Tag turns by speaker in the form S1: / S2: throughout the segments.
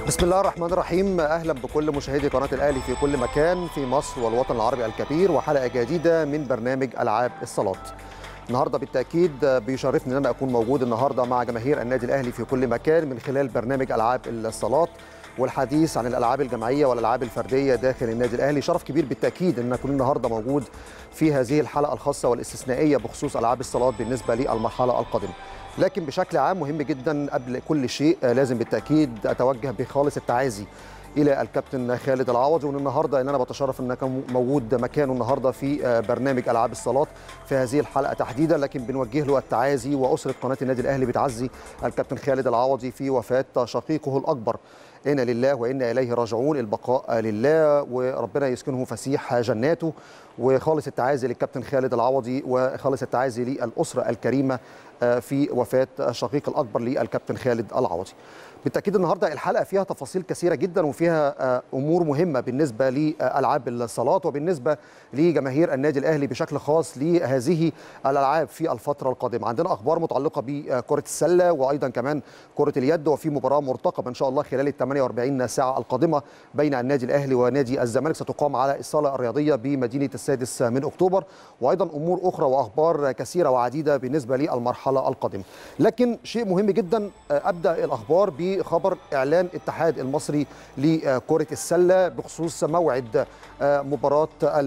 S1: بسم الله الرحمن الرحيم اهلا بكل مشاهدي قناه الاهلي في كل مكان في مصر والوطن العربي الكبير وحلقه جديده من برنامج العاب الصالات. النهارده بالتاكيد بيشرفني ان انا اكون موجود النهارده مع جماهير النادي الاهلي في كل مكان من خلال برنامج العاب الصالات والحديث عن الالعاب الجماعيه والالعاب الفرديه داخل النادي الاهلي شرف كبير بالتاكيد ان اكون النهارده موجود في هذه الحلقه الخاصه والاستثنائيه بخصوص العاب الصالات بالنسبه للمرحله القادمه. لكن بشكل عام مهم جدا قبل كل شيء لازم بالتاكيد اتوجه بخالص التعازي الى الكابتن خالد العوضي وان النهارده ان انا بتشرف ان اكون موجود مكانه النهارده في برنامج العاب الصالات في هذه الحلقه تحديدا لكن بنوجه له التعازي واسره قناه النادي الاهلي بتعزي الكابتن خالد العوضي في وفاه شقيقه الاكبر انا لله وانا اليه راجعون البقاء لله وربنا يسكنه فسيح جناته وخالص التعازي للكابتن خالد العوضي وخالص التعازي للاسره الكريمه في وفاه الشقيق الاكبر للكابتن خالد العوضي. بالتاكيد النهارده الحلقه فيها تفاصيل كثيره جدا وفيها امور مهمه بالنسبه لالعاب الصالات وبالنسبه لجماهير النادي الاهلي بشكل خاص لهذه الالعاب في الفتره القادمه عندنا اخبار متعلقه بكره السله وايضا كمان كره اليد وفي مباراه مرتقبه ان شاء الله خلال ال 48 ساعه القادمه بين النادي الاهلي ونادي الزمالك ستقام على الصاله الرياضيه بمدينه السادس من اكتوبر وايضا امور اخرى واخبار كثيره وعديده بالنسبه للمرحله القادمه لكن شيء مهم جدا ابدا الاخبار بخبر اعلان الاتحاد المصري لكره السله بخصوص موعد مباراه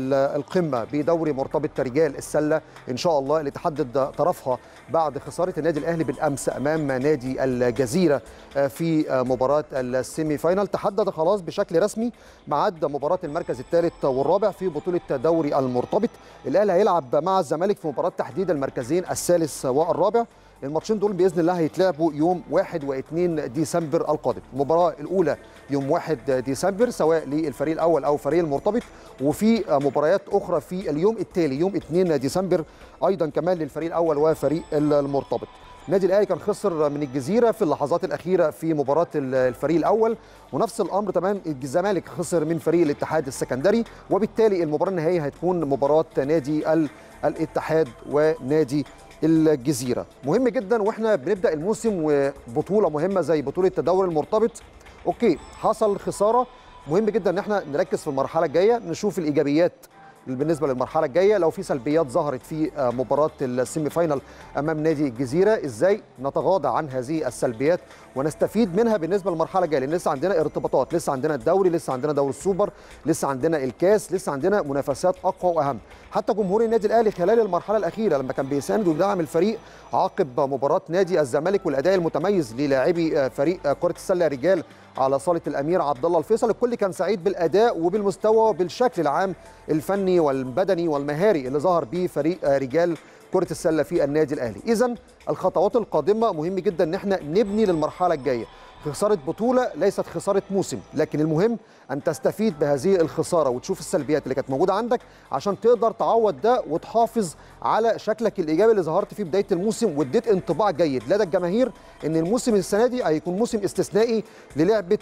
S1: القمه بدوري مرتبط رجال السله ان شاء الله اللي تحدد طرفها بعد خساره النادي الاهلي بالامس امام نادي الجزيره في مباراه السيمي فاينال تحدد خلاص بشكل رسمي ميعاد مباراه المركز الثالث والرابع في بطوله دوري المرتبط الاهلي هيلعب مع الزمالك في مباراه تحديد المركزين الثالث والرابع الماتشين دول باذن الله هيتلعبوا يوم 1 و2 ديسمبر القادم المباراه الاولى يوم 1 ديسمبر سواء للفريق الاول او فريق المرتبط وفي مباريات اخرى في اليوم التالي يوم 2 ديسمبر ايضا كمان للفريق الاول وفريق المرتبط النادي الاهلي كان خسر من الجزيره في اللحظات الاخيره في مباراه الفريق الاول ونفس الامر تمام الزمالك خسر من فريق الاتحاد السكندري وبالتالي المباراه النهائيه هتكون مباراه نادي الاتحاد ونادي الجزيره مهم جدا واحنا بنبدا الموسم وبطوله مهمه زي بطوله الدوري المرتبط اوكي حصل خساره مهم جدا ان احنا نركز في المرحله الجايه نشوف الايجابيات بالنسبه للمرحله الجايه لو في سلبيات ظهرت في مباراه السيمي فاينال امام نادي الجزيره ازاي نتغاضى عن هذه السلبيات ونستفيد منها بالنسبه للمرحله الجايه لان لسه عندنا ارتباطات لسه عندنا الدوري لسه عندنا دوري السوبر لسه عندنا الكاس لسه عندنا منافسات اقوى واهم حتى جمهور النادي الاهلي خلال المرحله الاخيره لما كان بيساند ويدعم الفريق عقب مباراه نادي الزمالك والاداء المتميز للاعبي فريق كره السله رجال على صاله الامير عبد الله الفيصل الكل كان سعيد بالاداء وبالمستوى وبالشكل العام الفني والبدني والمهاري اللي ظهر به فريق رجال كره السله في النادي الاهلي اذا الخطوات القادمه مهم جدا ان احنا نبني للمرحله الجايه خساره بطوله ليست خساره موسم لكن المهم ان تستفيد بهذه الخساره وتشوف السلبيات اللي كانت موجوده عندك عشان تقدر تعوض ده وتحافظ على شكلك الايجابي اللي ظهرت فيه بدايه الموسم واديت انطباع جيد لدى الجماهير ان الموسم السنه دي هيكون موسم استثنائي للعبه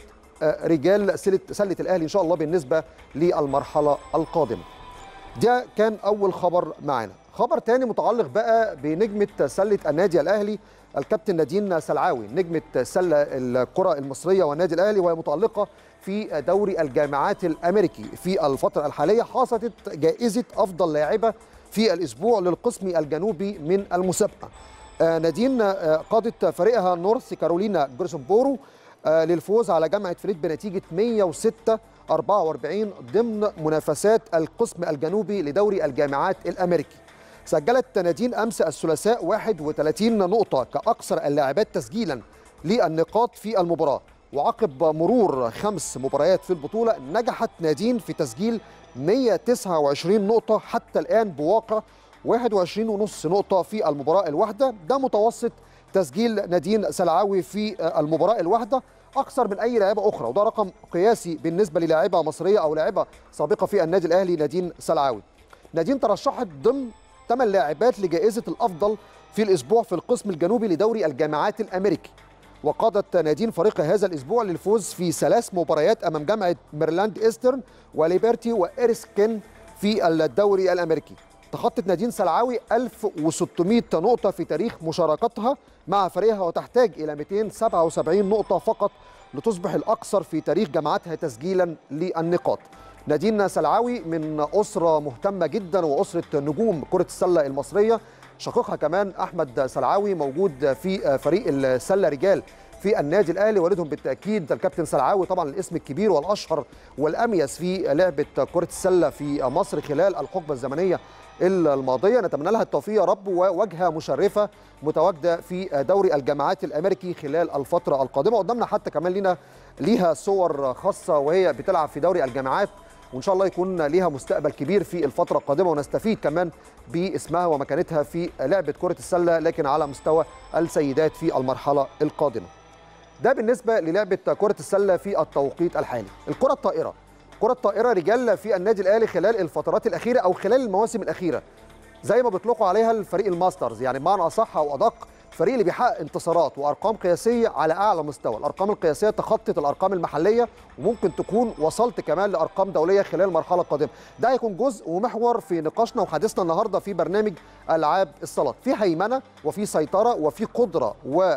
S1: رجال سله الاهلي ان شاء الله بالنسبه للمرحله القادمه ده كان اول خبر معانا خبر تاني متعلق بقى بنجمه سله النادي الاهلي الكابتن نادين سلعاوي نجمه سله الكره المصريه والنادي الاهلي وهي متالقه في دوري الجامعات الامريكي في الفتره الحاليه حصلت جائزه افضل لاعبه في الاسبوع للقسم الجنوبي من المسابقه نادين قادت فريقها نورث كارولينا جريسنبورو للفوز على جامعه فريد بنتيجه 106 44 ضمن منافسات القسم الجنوبي لدوري الجامعات الامريكي سجلت نادين امس الثلاثاء 31 نقطه كاكثر اللاعبات تسجيلا للنقاط في المباراه وعقب مرور خمس مباريات في البطوله نجحت نادين في تسجيل 129 نقطه حتى الان بواقع 21 ونص نقطه في المباراه الواحده ده متوسط تسجيل نادين سلعاوي في المباراه الواحده اكثر من اي لاعبه اخرى وده رقم قياسي بالنسبه للاعبه مصريه او لاعبه سابقه في النادي الاهلي نادين سلعاوي نادين ترشحت ضمن ثمان لاعبات لجائزه الافضل في الاسبوع في القسم الجنوبي لدوري الجامعات الامريكي وقادت نادين فريق هذا الاسبوع للفوز في ثلاث مباريات امام جامعه ميرلاند ايسترن وليبرتي واريسكن في الدوري الامريكي تخطت نادين سلعاوي 1600 نقطة في تاريخ مشاركتها مع فريقها وتحتاج إلى 277 نقطة فقط لتصبح الأكثر في تاريخ جماعتها تسجيلا للنقاط نادين سلعاوي من أسرة مهتمة جدا وأسرة نجوم كرة السلة المصرية شقيقها كمان أحمد سلعاوي موجود في فريق السلة رجال في النادي الاهلي والدهم بالتاكيد الكابتن سلعاوي طبعا الاسم الكبير والاشهر والاميز في لعبه كره السله في مصر خلال الحقبه الزمنيه الماضيه نتمنى لها التوفيق يا رب وواجهه مشرفه متواجده في دوري الجامعات الامريكي خلال الفتره القادمه قدامنا حتى كمان لينا ليها صور خاصه وهي بتلعب في دوري الجامعات وان شاء الله يكون ليها مستقبل كبير في الفتره القادمه ونستفيد كمان باسمها ومكانتها في لعبه كره السله لكن على مستوى السيدات في المرحله القادمه ده بالنسبه للعبه كره السله في التوقيت الحالي الكره الطائره كره الطائره رجال في النادي الاهلي خلال الفترات الاخيره او خلال المواسم الاخيره زي ما بيطلقوا عليها الفريق الماسترز يعني بمعنى اصح او ادق الفريق اللي بيحقق انتصارات وارقام قياسيه على اعلى مستوى الارقام القياسيه تخطت الارقام المحليه وممكن تكون وصلت كمان لارقام دوليه خلال المرحله القادمه ده هيكون جزء ومحور في نقاشنا وحديثنا النهارده في برنامج العاب الصالات في هيمنه وفي سيطره وفي قدره و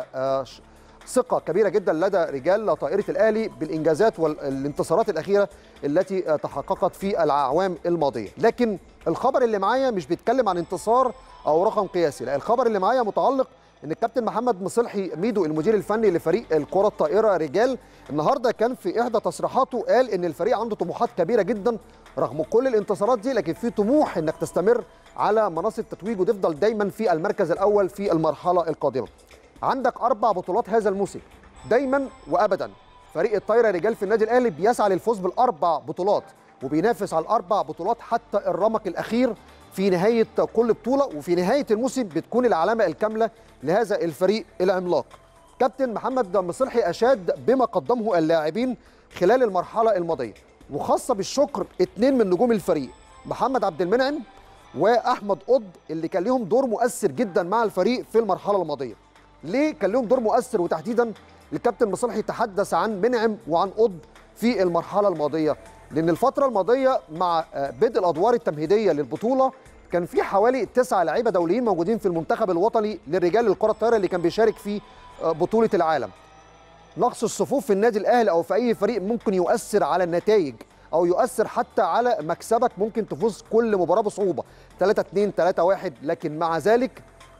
S1: ثقة كبيرة جدا لدى رجال طائرة الأهلي بالإنجازات والانتصارات الأخيرة التي تحققت في الأعوام الماضية لكن الخبر اللي معايا مش بيتكلم عن انتصار أو رقم قياسي لا الخبر اللي معايا متعلق ان الكابتن محمد مصلحي ميدو المدير الفني لفريق الكره الطائره رجال النهارده كان في احدى تصريحاته قال ان الفريق عنده طموحات كبيره جدا رغم كل الانتصارات دي لكن في طموح انك تستمر على منصه التتويج وتفضل دايما في المركز الاول في المرحله القادمه عندك اربع بطولات هذا الموسم دايما وابدا فريق الطايره رجال في النادي الاهلي بيسعى للفوز بالاربع بطولات وبينافس على الاربع بطولات حتى الرمق الاخير في نهايه كل بطوله وفي نهايه الموسم بتكون العلامه الكامله لهذا الفريق العملاق كابتن محمد مصلحي اشاد بما قدمه اللاعبين خلال المرحله الماضيه وخاصه بالشكر اثنين من نجوم الفريق محمد عبد المنعم واحمد قطب اللي كان لهم دور مؤثر جدا مع الفريق في المرحله الماضيه ليه كان لهم دور مؤثر وتحديدا الكابتن مصلحي تحدث عن منعم وعن قطب في المرحله الماضيه لان الفتره الماضيه مع بدء الادوار التمهيديه للبطوله كان في حوالي تسعة لعيبه دوليين موجودين في المنتخب الوطني للرجال للكره الطايره اللي كان بيشارك في بطوله العالم نقص الصفوف في النادي الاهلي او في اي فريق ممكن يؤثر على النتائج او يؤثر حتى على مكسبك ممكن تفوز كل مباراه بصعوبه 3 2 3 1 لكن مع ذلك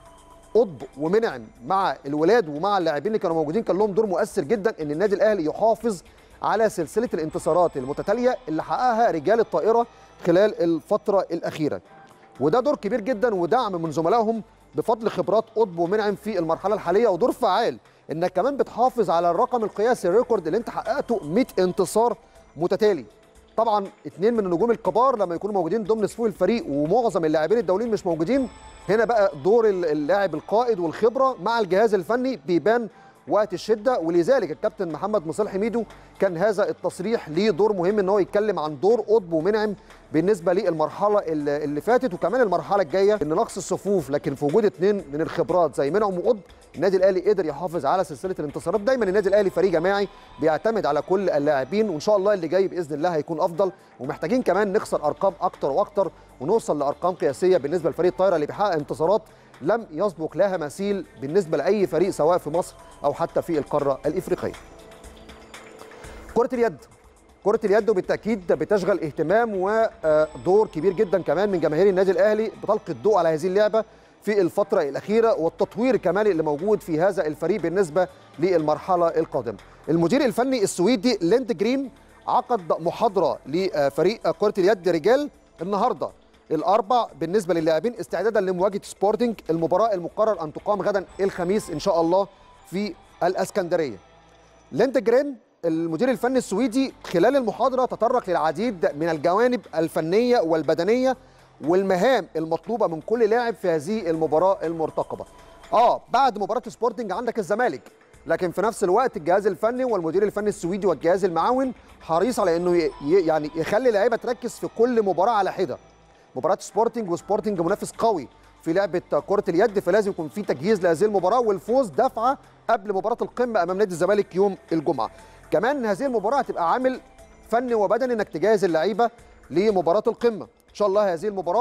S1: قطب ومنعم مع الولاد ومع اللاعبين اللي كانوا موجودين كان لهم دور مؤثر جدا ان النادي الاهلي يحافظ على سلسله الانتصارات المتتاليه اللي حققها رجال الطائره خلال الفتره الاخيره وده دور كبير جدا ودعم من زملائهم بفضل خبرات قطب ومنعم في المرحله الحاليه ودور فعال انك كمان بتحافظ على الرقم القياسي الريكورد اللي انت حققته 100 انتصار متتالي طبعا اثنين من النجوم الكبار لما يكونوا موجودين ضمن صفوف الفريق ومعظم اللاعبين الدوليين مش موجودين هنا بقى دور اللاعب القائد والخبره مع الجهاز الفني بيبان وقت الشده ولذلك الكابتن محمد مصالح ميدو كان هذا التصريح ليه دور مهم ان هو يتكلم عن دور قطب ومنعم بالنسبه للمرحله اللي فاتت وكمان المرحله الجايه ان نقص الصفوف لكن في وجود اثنين من الخبرات زي منعم وقطب النادي الاهلي قدر يحافظ على سلسله الانتصارات دايما النادي الاهلي فريق جماعي بيعتمد على كل اللاعبين وان شاء الله اللي جاي باذن الله هيكون افضل ومحتاجين كمان نكسر ارقام اكتر واكتر ونوصل لارقام قياسيه بالنسبه لفريق الطايره اللي بيحقق انتصارات لم يسبق لها مثيل بالنسبه لاي فريق سواء في مصر او حتى في القاره الافريقيه. كره اليد كرة اليد بالتأكيد بتشغل اهتمام ودور كبير جدا كمان من جماهير النادي الأهلي بتلقي الضوء على هذه اللعبة في الفترة الأخيرة والتطوير كمان اللي موجود في هذا الفريق بالنسبة للمرحلة القادمة. المدير الفني السويدي ليند جرين عقد محاضرة لفريق كرة اليد رجال النهارده الاربع بالنسبه للاعبين استعدادا لمواجهه سبورتنج المباراه المقرر ان تقام غدا الخميس ان شاء الله في الاسكندريه. ليند جرين المدير الفني السويدي خلال المحاضره تطرق للعديد من الجوانب الفنيه والبدنيه والمهام المطلوبه من كل لاعب في هذه المباراه المرتقبه. اه بعد مباراه سبورتنج عندك الزمالك لكن في نفس الوقت الجهاز الفني والمدير الفني السويدي والجهاز المعاون حريص على انه يعني يخلي اللعيبه تركز في كل مباراه على حده. مباراه سبورتنج وسبورتنج منافس قوي في لعبه كره اليد فلازم يكون في تجهيز لهذه المباراه والفوز دفعه قبل مباراه القمه امام نادي الزمالك يوم الجمعه. كمان هذه المباراه هتبقى عامل فني وبدني انك تجهز اللعيبه لمباراه القمه. ان شاء الله هذه المباراه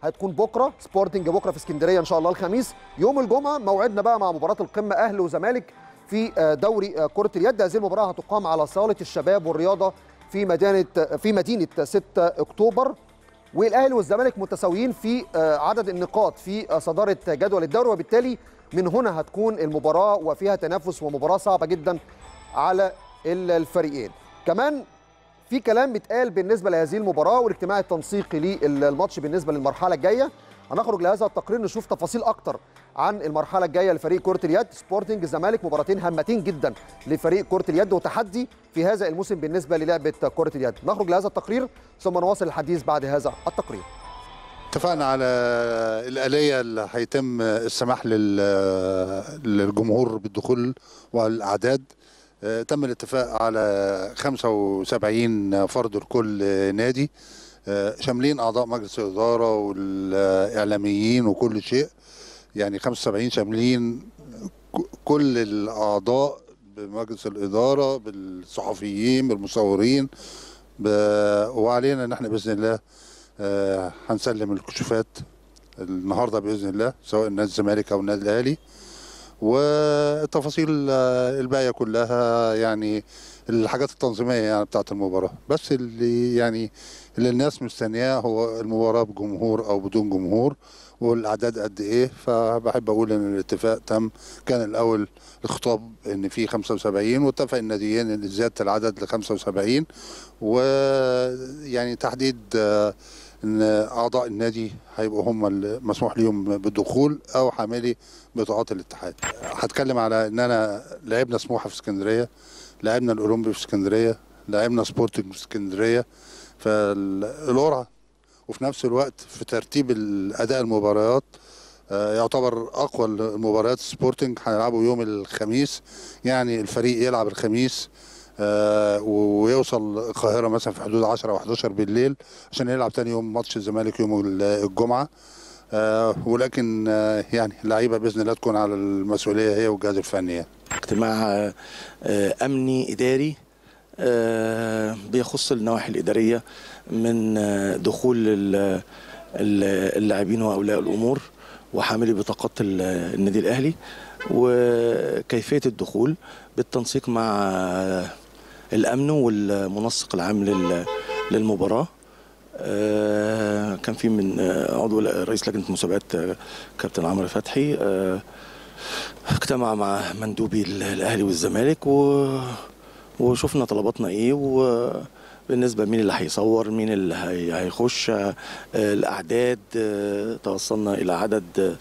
S1: هتكون بكره سبورتنج بكره في اسكندريه ان شاء الله الخميس يوم الجمعه موعدنا بقى مع مباراه القمه اهلي وزمالك في دوري كره اليد هذه المباراه هتقام على صاله الشباب والرياضه في مدينه في مدينه 6 اكتوبر والاهلي والزمالك متساويين في عدد النقاط في صداره جدول الدوري وبالتالي من هنا هتكون المباراه وفيها تنافس ومباراه صعبه جدا على الفريقين كمان في كلام بيتقال بالنسبه لهذه المباراه والاجتماع التنسيقي للماتش بالنسبه للمرحله الجايه هنخرج لهذا التقرير نشوف تفاصيل اكتر عن المرحله الجايه لفريق كره اليد سبورتنج الزمالك مباراتين هامتين جدا لفريق كره اليد وتحدي في هذا الموسم بالنسبه للعبه كره اليد نخرج لهذا التقرير ثم نواصل الحديث بعد هذا التقرير
S2: اتفقنا على الآلية اللي هيتم السماح للجمهور بالدخول والأعداد تم الاتفاق على 75 فرد لكل نادي شاملين أعضاء مجلس الإدارة والإعلاميين وكل شيء يعني 75 شاملين كل الأعضاء بمجلس الإدارة بالصحفيين بالمصورين وعلينا إن احنا بإذن الله آه هنسلم الكشوفات النهارده باذن الله سواء نادي الزمالك او النادي الاهلي والتفاصيل آه الباقيه كلها يعني الحاجات التنظيميه يعني بتاعت المباراه بس اللي يعني اللي الناس مستنياه هو المباراه بجمهور او بدون جمهور والاعداد قد ايه فبحب اقول ان الاتفاق تم كان الاول الخطاب ان في 75 واتفق الناديين ان زياده العدد ل 75 ويعني تحديد آه ان اعضاء النادي هيبقوا هم المسموح ليهم بالدخول او حاملي بطاقات الاتحاد هتكلم على ان انا لعبنا سموحه في اسكندريه لعبنا الاولمبي في اسكندريه لعبنا سبورتنج في اسكندريه فالقرعه وفي نفس الوقت في ترتيب الاداء المباريات يعتبر اقوى المباريات سبورتنج هنلعبه يوم الخميس يعني الفريق يلعب الخميس آه ويوصل القاهره مثلا في حدود 10 او 11 بالليل عشان يلعب تاني يوم ماتش الزمالك يوم الجمعه آه ولكن آه يعني اللعيبه باذن الله تكون على المسؤوليه هي والجهاز الفني يعني.
S3: اجتماع امني اداري بيخص النواحي الاداريه من دخول اللاعبين واولياء الامور وحاملي بطاقات النادي الاهلي وكيفيه الدخول بالتنسيق مع الامن والمنسق العام للمباراه كان في من عضو رئيس لجنه المسابقات كابتن عمرو فتحي اجتمع مع مندوبي الاهلي والزمالك و وشفنا طلباتنا ايه وبالنسبه مين اللي هيصور مين اللي هيخش الاعداد توصلنا الى عدد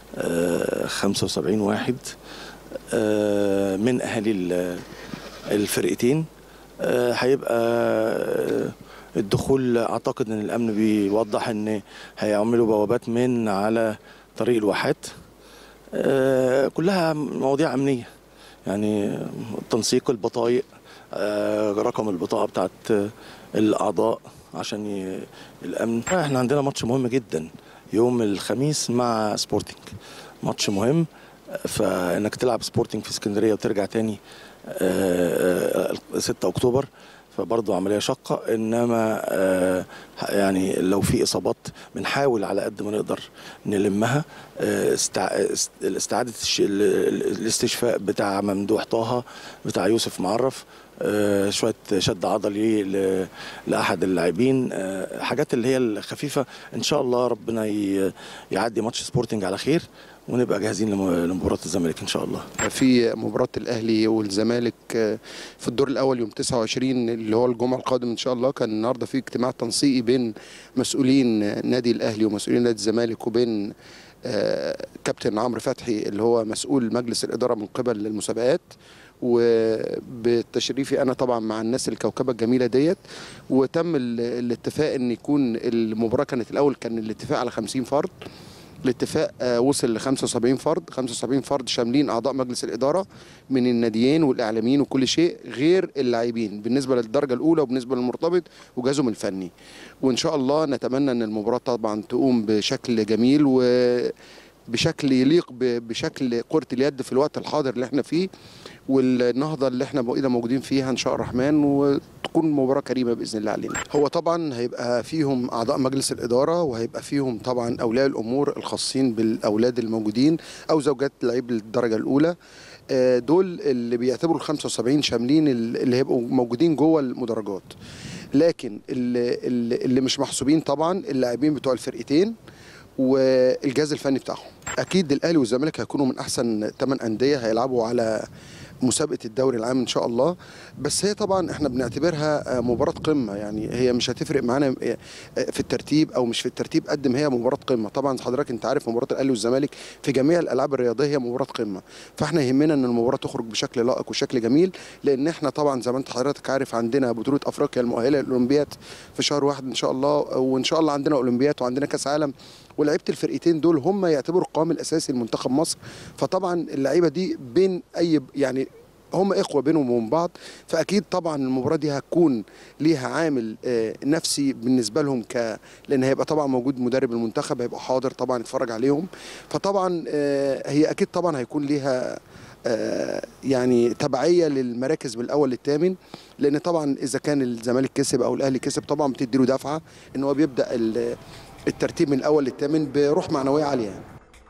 S3: 75 واحد من اهالي الفرقتين هيبقى الدخول اعتقد ان الامن بيوضح ان هيعملوا بوابات من على طريق الواحات كلها مواضيع امنيه يعني تنسيق البطايق رقم البطاقه بتاعت الاعضاء عشان الامن احنا عندنا ماتش مهم جدا يوم الخميس مع سبورتنج ماتش مهم فانك تلعب سبورتنج في اسكندريه وترجع تاني 6 اكتوبر فبرضه عمليه شاقه انما يعني لو في اصابات بنحاول على قد ما نقدر نلمها استعاده الاستشفاء بتاع ممدوح طه بتاع يوسف معرف شويه شد عضلي لاحد اللاعبين حاجات اللي هي الخفيفه ان شاء الله ربنا يعدي ماتش سبورتنج على خير ونبقى جاهزين لمباراه الزمالك ان شاء الله
S4: في مباراه الاهلي والزمالك في الدور الاول يوم 29 اللي هو الجمعه القادم ان شاء الله كان النهارده في اجتماع تنسيقي بين مسؤولين نادي الاهلي ومسؤولين نادي الزمالك وبين كابتن عمرو فتحي اللي هو مسؤول مجلس الاداره من قبل المسابقات وبتشريفي انا طبعا مع الناس الكوكبه الجميله ديت وتم الاتفاق ان يكون المباراه كانت الاول كان الاتفاق على 50 فرد الاتفاق وصل ل 75 فرد 75 فرد شاملين اعضاء مجلس الاداره من الناديين والاعلاميين وكل شيء غير اللاعبين بالنسبه للدرجه الاولى وبالنسبه للمرتبط وجهازهم الفني وان شاء الله نتمنى ان المباراه طبعا تقوم بشكل جميل و بشكل يليق ب- بشكل كره اليد في الوقت الحاضر اللي احنا فيه والنهضه اللي احنا بقينا موجودين فيها ان شاء الرحمن وتكون مباراه كريمه باذن الله علينا. هو طبعا هيبقى فيهم اعضاء مجلس الاداره وهيبقى فيهم طبعا اولياء الامور الخاصين بالاولاد الموجودين او زوجات لعيب الدرجه الاولى آه، دول اللي بيعتبروا ال 75 شاملين اللي هيبقوا موجودين جوه المدرجات. لكن اللي, اللي اللي مش محسوبين طبعا اللاعبين بتوع الفرقتين والجهاز الفني بتاعهم اكيد الاهلي والزمالك هيكونوا من احسن 8 انديه هيلعبوا على مسابقه الدوري العام ان شاء الله بس هي طبعا احنا بنعتبرها مباراه قمه يعني هي مش هتفرق معانا في الترتيب او مش في الترتيب قد ما هي مباراه قمه طبعا حضرتك انت عارف مباراه الاهلي والزمالك في جميع الالعاب الرياضيه هي مباراه قمه فاحنا يهمنا ان المباراه تخرج بشكل لائق وشكل جميل لان احنا طبعا زي ما انت حضرتك عارف عندنا بطوله افريقيا المؤهله للاولمبياد في شهر واحد ان شاء الله وان شاء الله عندنا اولمبياد وعندنا كاس عالم ولعيبه الفرقتين دول هم يعتبروا القوام الاساسي لمنتخب مصر فطبعا اللعيبه دي بين اي يعني هم اخوه بينهم وبين بعض فاكيد طبعا المباراه دي هتكون ليها عامل آه، نفسي بالنسبه لهم ك لان هيبقى طبعا موجود مدرب المنتخب هيبقى حاضر طبعا يتفرج عليهم فطبعا آه، هي اكيد طبعا هيكون ليها آه، يعني تبعيه للمراكز من الاول للثامن لان طبعا اذا كان الزمالك كسب او الاهلي كسب طبعا بتدي له دفعه ان هو بيبدا ال- الترتيب من الاول للثامن بروح معنويه عاليه يعني.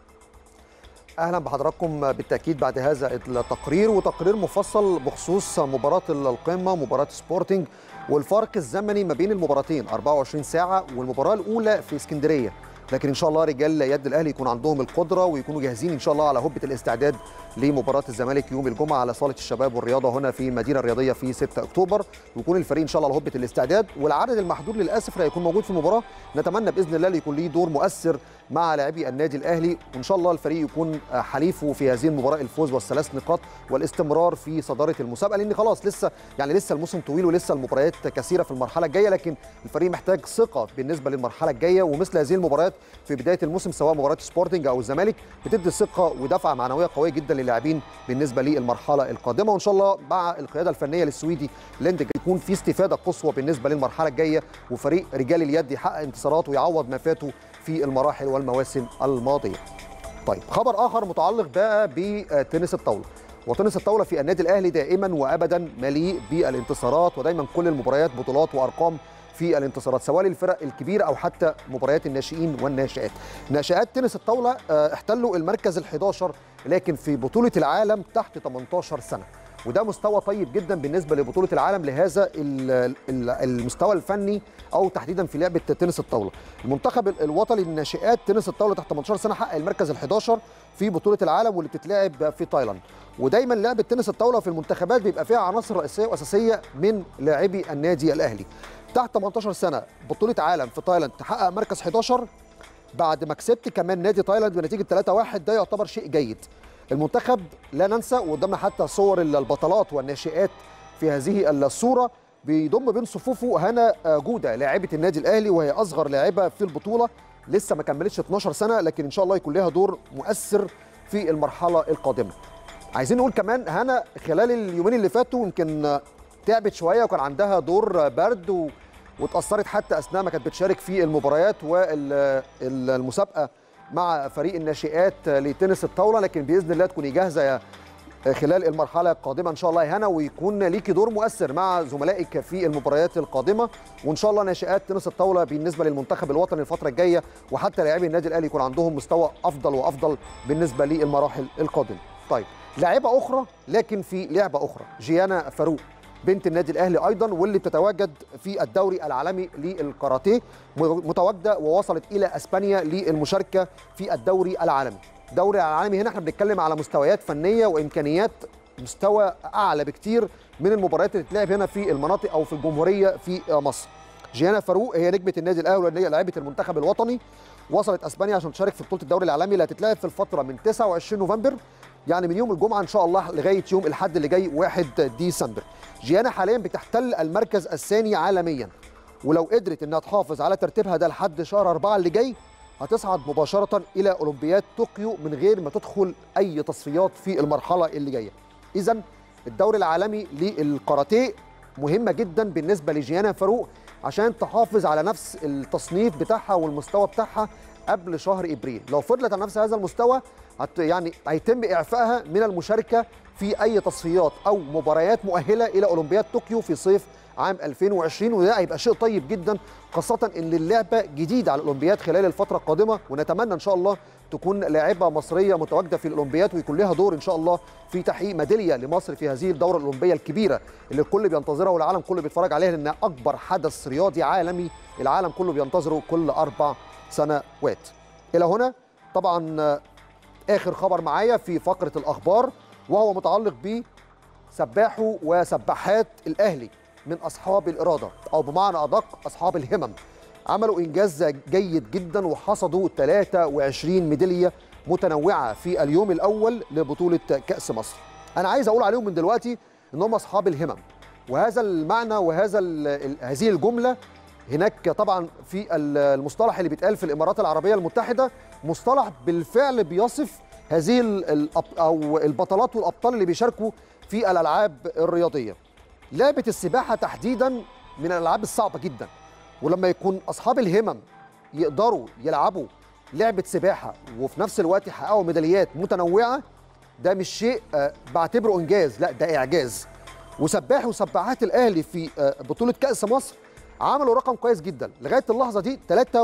S1: اهلا بحضراتكم بالتاكيد بعد هذا التقرير وتقرير مفصل بخصوص مباراه القمه مباراه سبورتنج والفرق الزمني ما بين المباراتين 24 ساعه والمباراه الاولى في اسكندريه لكن ان شاء الله رجال يد الاهلي يكون عندهم القدره ويكونوا جاهزين ان شاء الله على هبه الاستعداد لمباراه الزمالك يوم الجمعه على صاله الشباب والرياضه هنا في المدينه الرياضيه في 6 اكتوبر ويكون الفريق ان شاء الله على هبه الاستعداد والعدد المحدود للاسف اللي هيكون موجود في المباراه نتمنى باذن الله يكون ليه دور مؤثر مع لاعبي النادي الاهلي وان شاء الله الفريق يكون حليفه في هذه المباراه الفوز والثلاث نقاط والاستمرار في صداره المسابقه لان خلاص لسه يعني لسه الموسم طويل ولسه المباريات كثيره في المرحله الجايه لكن الفريق محتاج ثقه بالنسبه للمرحله الجايه ومثل هذه المباريات في بدايه الموسم سواء مباراه سبورتنج او الزمالك بتدي ثقه ودفعه معنويه قويه جدا للاعبين بالنسبه للمرحله القادمه وان شاء الله مع القياده الفنيه للسويدي ليندج يكون في استفاده قصوى بالنسبه للمرحله الجايه وفريق رجال اليد يحقق انتصارات ويعوض ما فاته في المراحل والمواسم الماضيه. طيب خبر اخر متعلق بقى بتنس الطاوله وتنس الطاوله في النادي الاهلي دائما وابدا مليء بالانتصارات ودايما كل المباريات بطولات وارقام في الانتصارات سواء للفرق الكبيره او حتى مباريات الناشئين والناشئات. ناشئات تنس الطاوله آه، احتلوا المركز ال11 لكن في بطوله العالم تحت 18 سنه. وده مستوى طيب جدا بالنسبه لبطوله العالم لهذا ال- ال- المستوى الفني او تحديدا في لعبه تنس الطاوله. المنتخب ال- الوطني للناشئات تنس الطاوله تحت 18 سنه حقق المركز ال11 في بطوله العالم واللي بتتلعب في تايلاند. ودايما لعبه تنس الطاوله في المنتخبات بيبقى فيها عناصر رئيسيه واساسيه من لاعبي النادي الاهلي. تحت 18 سنه بطوله عالم في تايلاند تحقق مركز 11 بعد ما كسبت كمان نادي تايلاند بنتيجه 3-1 ده يعتبر شيء جيد. المنتخب لا ننسى وقدامنا حتى صور البطلات والناشئات في هذه الصوره بيضم بين صفوفه هنا جوده لاعبه النادي الاهلي وهي اصغر لاعبه في البطوله لسه ما كملتش 12 سنه لكن ان شاء الله يكون لها دور مؤثر في المرحله القادمه. عايزين نقول كمان هنا خلال اليومين اللي فاتوا يمكن تعبت شويه وكان عندها دور برد و... واتاثرت حتى اثناء ما كانت بتشارك في المباريات والمسابقه مع فريق الناشئات لتنس الطاوله لكن باذن الله تكوني جاهزه خلال المرحله القادمه ان شاء الله يا هنا ويكون ليكي دور مؤثر مع زملائك في المباريات القادمه وان شاء الله ناشئات تنس الطاوله بالنسبه للمنتخب الوطني الفتره الجايه وحتى لاعبي النادي الاهلي يكون عندهم مستوى افضل وافضل بالنسبه للمراحل القادمه. طيب لاعبه اخرى لكن في لعبه اخرى جيانا فاروق بنت النادي الاهلي ايضا واللي بتتواجد في الدوري العالمي للكاراتيه متواجده ووصلت الى اسبانيا للمشاركه في الدوري العالمي. الدوري العالمي هنا احنا بنتكلم على مستويات فنيه وامكانيات مستوى اعلى بكتير من المباريات اللي بتلعب هنا في المناطق او في الجمهوريه في مصر. جيانا فاروق هي نجمه النادي الاهلي وهي لاعبه المنتخب الوطني وصلت اسبانيا عشان تشارك في بطوله الدوري العالمي اللي هتتلعب في الفتره من 29 نوفمبر يعني من يوم الجمعه ان شاء الله لغايه يوم الاحد اللي جاي 1 ديسمبر. جيانا حاليا بتحتل المركز الثاني عالميا ولو قدرت انها تحافظ على ترتيبها ده لحد شهر أربعة اللي جاي هتصعد مباشرة إلى أولمبياد طوكيو من غير ما تدخل أي تصفيات في المرحلة اللي جاية. إذا الدوري العالمي للكاراتيه مهمة جدا بالنسبة لجيانا فاروق عشان تحافظ على نفس التصنيف بتاعها والمستوى بتاعها قبل شهر ابريل لو فضلت على نفس هذا المستوى هت يعني هيتم اعفائها من المشاركه في اي تصفيات او مباريات مؤهله الى اولمبياد طوكيو في صيف عام 2020 وده هيبقى شيء طيب جدا خاصه ان اللعبه جديده على الاولمبياد خلال الفتره القادمه ونتمنى ان شاء الله تكون لاعبه مصريه متواجده في الاولمبياد ويكون لها دور ان شاء الله في تحقيق ميداليه لمصر في هذه الدوره الاولمبيه الكبيره اللي الكل بينتظرها والعالم كله بيتفرج عليها لانها اكبر حدث رياضي عالمي العالم كله بينتظره كل اربع سنوات. الى هنا طبعا آه، اخر خبر معايا في فقره الاخبار وهو متعلق بسباحو وسباحات الاهلي من اصحاب الاراده او بمعنى ادق اصحاب الهمم عملوا انجاز جيد جدا وحصدوا 23 ميداليه متنوعه في اليوم الاول لبطوله كاس مصر انا عايز اقول عليهم من دلوقتي ان هم اصحاب الهمم وهذا المعنى وهذا ال- ال- هذه الجمله هناك طبعا في ال- المصطلح اللي بيتقال في الامارات العربيه المتحده مصطلح بالفعل بيصف هذه ال- الأب- او البطلات والابطال اللي بيشاركوا في الالعاب الرياضيه لعبه السباحه تحديدا من الالعاب الصعبه جدا ولما يكون اصحاب الهمم يقدروا يلعبوا لعبه سباحه وفي نفس الوقت يحققوا ميداليات متنوعه ده مش شيء آه، بعتبره انجاز لا ده اعجاز وسباحي وسباحات الاهلي في آه، بطوله كاس مصر عملوا رقم كويس جدا لغايه اللحظه دي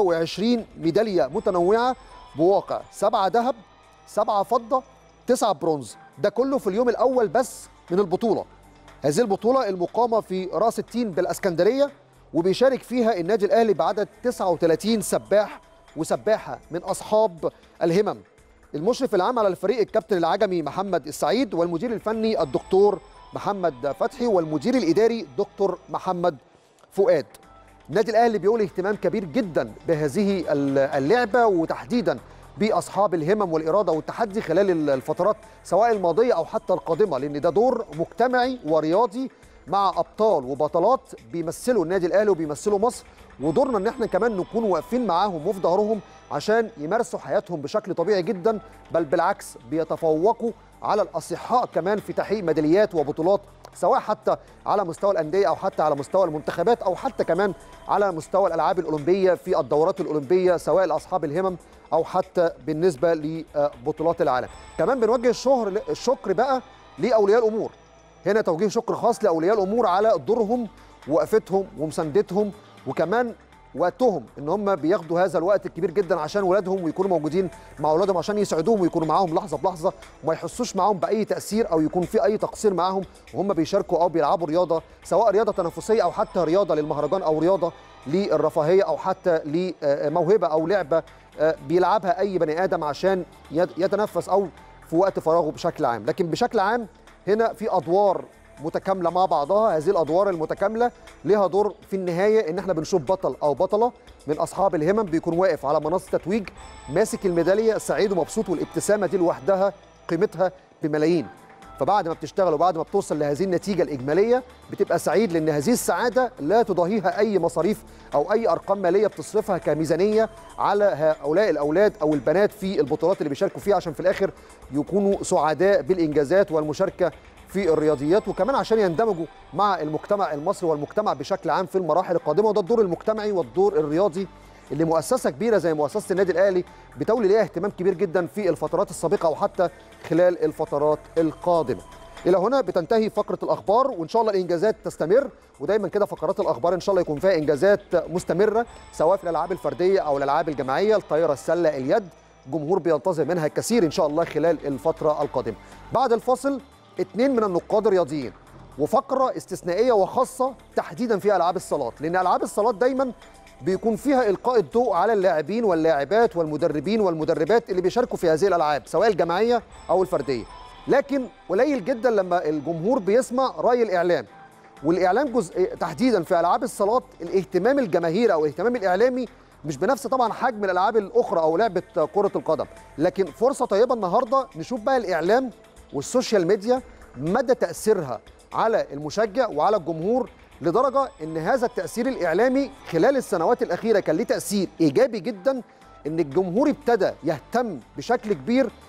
S1: 23 ميداليه متنوعه بواقع سبعه ذهب سبعه فضه تسعه برونز ده كله في اليوم الاول بس من البطوله هذه البطوله المقامه في راس التين بالاسكندريه وبيشارك فيها النادي الاهلي بعدد 39 سباح وسباحه من اصحاب الهمم المشرف العام على الفريق الكابتن العجمي محمد السعيد والمدير الفني الدكتور محمد فتحي والمدير الاداري دكتور محمد فؤاد النادي الاهلي بيولي اهتمام كبير جدا بهذه ال- اللعبه وتحديدا باصحاب الهمم والاراده والتحدي خلال الفترات سواء الماضيه او حتى القادمه لان ده دور مجتمعي ورياضي مع ابطال وبطلات بيمثلوا النادي الاهلي وبيمثلوا مصر ودورنا ان احنا كمان نكون واقفين معاهم وفي ظهرهم عشان يمارسوا حياتهم بشكل طبيعي جدا بل بالعكس بيتفوقوا على الاصحاء كمان في تحقيق ميداليات وبطولات سواء حتى على مستوى الانديه او حتى على مستوى المنتخبات او حتى كمان على مستوى الالعاب الاولمبيه في الدورات الاولمبيه سواء لاصحاب الهمم او حتى بالنسبه لبطولات العالم كمان بنوجه الشهر الشكر بقى لاولياء الامور هنا توجيه شكر خاص لاولياء الامور على دورهم ووقفتهم ومساندتهم وكمان وقتهم ان هم بياخدوا هذا الوقت الكبير جدا عشان ولادهم ويكونوا موجودين مع اولادهم عشان يسعدوهم ويكونوا معاهم لحظه بلحظه وما يحسوش معاهم باي تاثير او يكون في اي تقصير معاهم وهم بيشاركوا او بيلعبوا رياضه سواء رياضه تنافسيه او حتى رياضه للمهرجان او رياضه للرفاهيه او حتى لموهبه او لعبه آه، بيلعبها اي بني ادم عشان يت- يتنفس او في وقت فراغه بشكل عام لكن بشكل عام هنا في ادوار متكامله مع بعضها هذه الادوار المتكامله ليها دور في النهايه ان احنا بنشوف بطل او بطله من اصحاب الهمم بيكون واقف على منصه تتويج ماسك الميداليه سعيد ومبسوط والابتسامه دي لوحدها قيمتها بملايين فبعد ما بتشتغل وبعد ما بتوصل لهذه النتيجه الاجماليه بتبقى سعيد لان هذه السعاده لا تضاهيها اي مصاريف او اي ارقام ماليه بتصرفها كميزانيه على هؤلاء الاولاد او البنات في البطولات اللي بيشاركوا فيها عشان في الاخر يكونوا سعداء بالانجازات والمشاركه في الرياضيات وكمان عشان يندمجوا مع المجتمع المصري والمجتمع بشكل عام في المراحل القادمه وده الدور المجتمعي والدور الرياضي اللي مؤسسه كبيره زي مؤسسه النادي الاهلي بتولي ليها اهتمام كبير جدا في الفترات السابقه او حتى خلال الفترات القادمه. الى هنا بتنتهي فقره الاخبار وان شاء الله الانجازات تستمر ودايما كده فقرات الاخبار ان شاء الله يكون فيها انجازات مستمره سواء في الالعاب الفرديه او الالعاب الجماعيه الطايره السله اليد جمهور بينتظر منها الكثير ان شاء الله خلال الفتره القادمه. بعد الفاصل اثنين من النقاد الرياضيين وفقره استثنائيه وخاصه تحديدا في العاب الصالات لان العاب الصالات دايما بيكون فيها القاء الضوء على اللاعبين واللاعبات والمدربين والمدربات اللي بيشاركوا في هذه الالعاب سواء الجماعيه او الفرديه لكن قليل جدا لما الجمهور بيسمع راي الاعلام والاعلام جزء تحديدا في العاب الصالات الاهتمام الجماهيري او الاهتمام الاعلامي مش بنفس طبعا حجم الالعاب الاخرى او لعبه كره القدم لكن فرصه طيبه النهارده نشوف بقى الاعلام والسوشيال ميديا مدى تاثيرها على المشجع وعلى الجمهور لدرجه ان هذا التاثير الاعلامي خلال السنوات الاخيره كان ليه تاثير ايجابي جدا ان الجمهور ابتدى يهتم بشكل كبير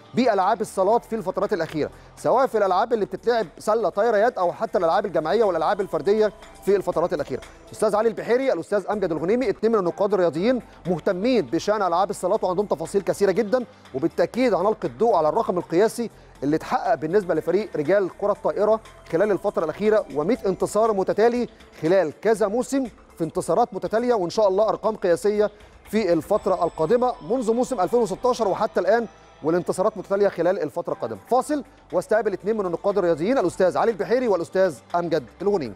S1: بالعاب الصالات في الفترات الاخيره سواء في الالعاب اللي بتتلعب سله طايره يد او حتى الالعاب الجماعيه والالعاب الفرديه في الفترات الاخيره الاستاذ علي البحيري الاستاذ امجد الغنيمي اثنين من النقاد الرياضيين مهتمين بشان العاب الصالات وعندهم تفاصيل كثيره جدا وبالتاكيد هنلقي الضوء على الرقم القياسي اللي اتحقق بالنسبه لفريق رجال كره الطائره خلال الفتره الاخيره و100 انتصار متتالي خلال كذا موسم في انتصارات متتاليه وان شاء الله ارقام قياسيه في الفتره القادمه منذ موسم 2016 وحتى الان والانتصارات متتاليه خلال الفتره القادمه فاصل واستقبل اثنين من النقاد الرياضيين الاستاذ علي البحيري والاستاذ امجد الغنيمي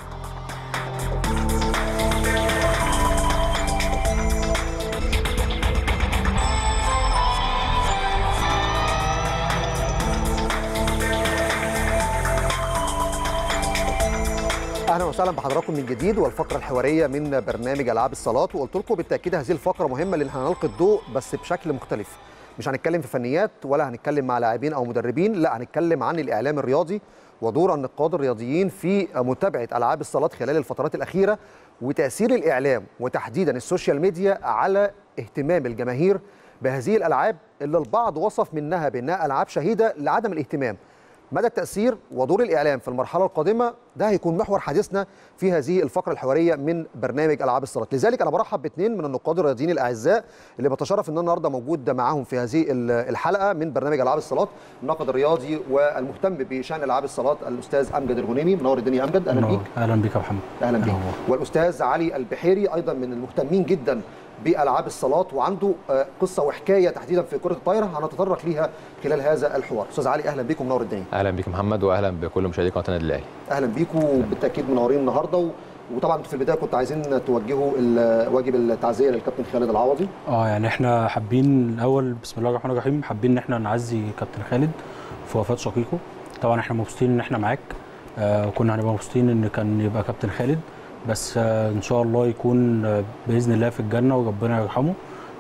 S1: اهلا وسهلا بحضراتكم من جديد والفقره الحواريه من برنامج العاب الصالات وقلت لكم بالتاكيد هذه الفقره مهمه لان هنلقي الضوء بس بشكل مختلف مش هنتكلم في فنيات ولا هنتكلم مع لاعبين او مدربين لا هنتكلم عن الاعلام الرياضي ودور النقاد الرياضيين في متابعه العاب الصالات خلال الفترات الاخيره وتاثير الاعلام وتحديدا السوشيال ميديا على اهتمام الجماهير بهذه الالعاب اللي البعض وصف منها بانها العاب شهيده لعدم الاهتمام مدى التأثير ودور الإعلام في المرحلة القادمة ده هيكون محور حديثنا في هذه الفقرة الحوارية من برنامج ألعاب الصالات لذلك أنا برحب باثنين من النقاد الرياضيين الأعزاء اللي بتشرف إن أنا النهاردة موجود معاهم في هذه الحلقة من برنامج ألعاب الصالات الناقد الرياضي والمهتم بشأن ألعاب الصالات الأستاذ أمجد الغنيمي منور الدنيا أمجد أهلا بيك
S5: اهلا بيك يا محمد
S1: أهلا بيك
S5: أهلا.
S1: والأستاذ علي البحيري أيضا من المهتمين جدا بالعاب الصالات وعنده آه، قصه وحكايه تحديدا في كره الطايره هنتطرق ليها خلال هذا الحوار استاذ علي اهلا بيكم منور الدنيا
S6: اهلا بك محمد واهلا بكل مشاهدي قناه النادي الاهلي
S1: اهلا بيكم بالتاكيد منورين النهارده و... وطبعا انتوا في البدايه كنتوا عايزين توجهوا ال- واجب التعزيه للكابتن خالد العوضي
S5: اه يعني احنا حابين الاول بسم الله الرحمن الرحيم حابين ان احنا نعزي كابتن خالد في وفاه شقيقه طبعا احنا مبسوطين ان احنا معاك آه كنا هنبقى مبسوطين ان كان يبقى كابتن خالد بس آه ان شاء الله يكون آه باذن الله في الجنه وربنا يرحمه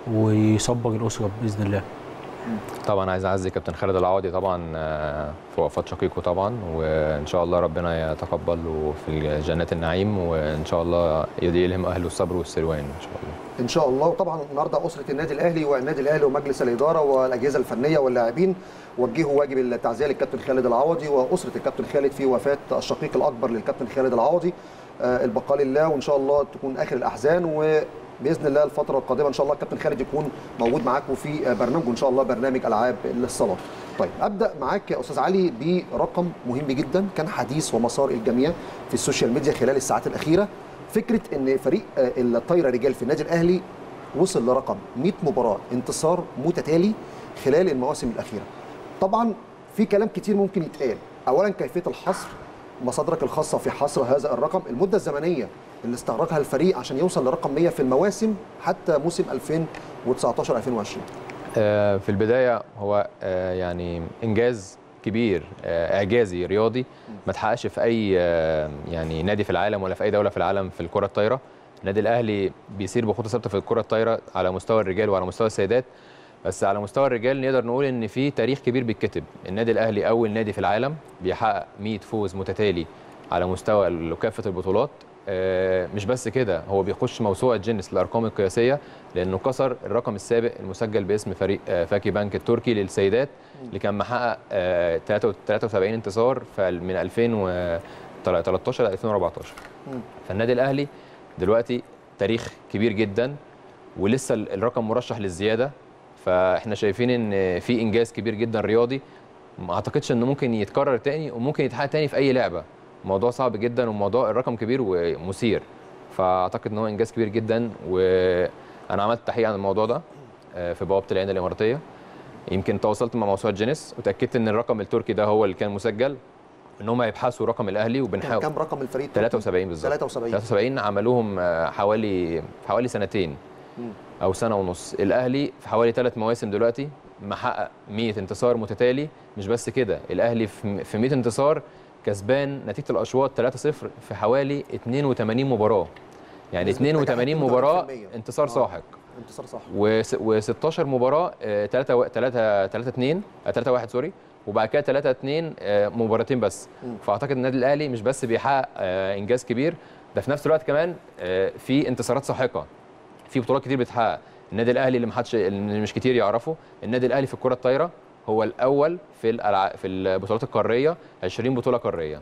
S5: ويصبر الاسره باذن الله
S6: طبعا عايز اعزي كابتن خالد العوضي طبعا آه، في وفاه شقيقه طبعا وان شاء الله ربنا يتقبله في جنات النعيم وان شاء الله يلهم اهله الصبر والسلوان ان شاء الله
S1: ان شاء الله وطبعا النهارده اسره النادي الاهلي والنادي الاهلي ومجلس الاداره والاجهزه الفنيه واللاعبين وجهوا واجب التعزيه للكابتن خالد العوضي واسره الكابتن خالد في وفاه الشقيق الاكبر للكابتن خالد العوضي آه، البقاء لله وان شاء الله تكون اخر الاحزان وباذن الله الفتره القادمه ان شاء الله الكابتن خالد يكون موجود معاكم في آه، برنامج ان شاء الله برنامج العاب الصالات. طيب ابدا معاك يا استاذ علي برقم مهم جدا كان حديث ومسار الجميع في السوشيال ميديا خلال الساعات الاخيره فكره ان فريق آه، الطايره رجال في النادي الاهلي وصل لرقم 100 مباراه انتصار متتالي خلال المواسم الاخيره. طبعا في كلام كتير ممكن يتقال، اولا كيفيه الحصر مصادرك الخاصه في حصر هذا الرقم، المده الزمنيه اللي استغرقها الفريق عشان يوصل لرقم 100 في المواسم حتى موسم 2019 2020.
S6: آه، في البدايه هو آه، يعني انجاز كبير آه، اعجازي رياضي ما اتحققش في اي آه، يعني نادي في العالم ولا في اي دوله في العالم في الكره الطايره النادي الاهلي بيسير بخطى ثابته في الكره الطايره على مستوى الرجال وعلى مستوى السيدات بس على مستوى الرجال نقدر نقول ان في تاريخ كبير بيتكتب النادي الاهلي اول نادي في العالم بيحقق 100 فوز متتالي على مستوى ال- كافه البطولات آه، مش بس كده هو بيخش موسوعه جينيس للارقام القياسيه لانه كسر الرقم السابق المسجل باسم فريق آه، فاكي بانك التركي للسيدات اللي كان محقق آه، 73 انتصار في ال- من 2013 ل 2014
S1: مم.
S6: فالنادي الاهلي دلوقتي تاريخ كبير جدا ولسه ال- الرقم مرشح للزياده فاحنا شايفين ان في انجاز كبير جدا رياضي ما اعتقدش انه ممكن يتكرر تاني وممكن يتحقق تاني في اي لعبه موضوع صعب جدا وموضوع الرقم كبير ومثير فاعتقد ان هو انجاز كبير جدا وانا عملت تحقيق عن الموضوع ده آه، في بوابه العين الاماراتيه يمكن تواصلت مع موسوعه جينيس وتاكدت ان الرقم التركي ده هو اللي كان مسجل ان هم هيبحثوا رقم الاهلي
S1: كان
S6: وبنحاول
S1: كام رقم الفريق؟
S6: 73 بالظبط
S1: 73
S6: 73 عملوهم آه، حوالي حوالي سنتين
S1: مم.
S6: او سنه ونص الاهلي في حوالي ثلاث مواسم دلوقتي محقق 100 انتصار متتالي مش بس كده الاهلي في في 100 انتصار كسبان نتيجه الاشواط 3-0 في حوالي 82 مباراه يعني
S1: نسبة نجاح
S6: 82 مباراه
S1: 82%.
S6: انتصار
S1: آه.
S6: ساحق
S1: انتصار صح
S6: و16 مباراه 3 3 3 2 3 1 سوري وبعد كده 3 2 مباراتين بس
S1: مم.
S6: فاعتقد النادي الاهلي مش بس بيحقق آه، انجاز كبير ده في نفس الوقت كمان آه، في انتصارات ساحقه في بطولات كتير بتحقق النادي الاهلي اللي محدش اللي مش كتير يعرفه النادي الاهلي في الكره الطايره هو الاول في الألع... في البطولات القاريه 20 بطوله قاريه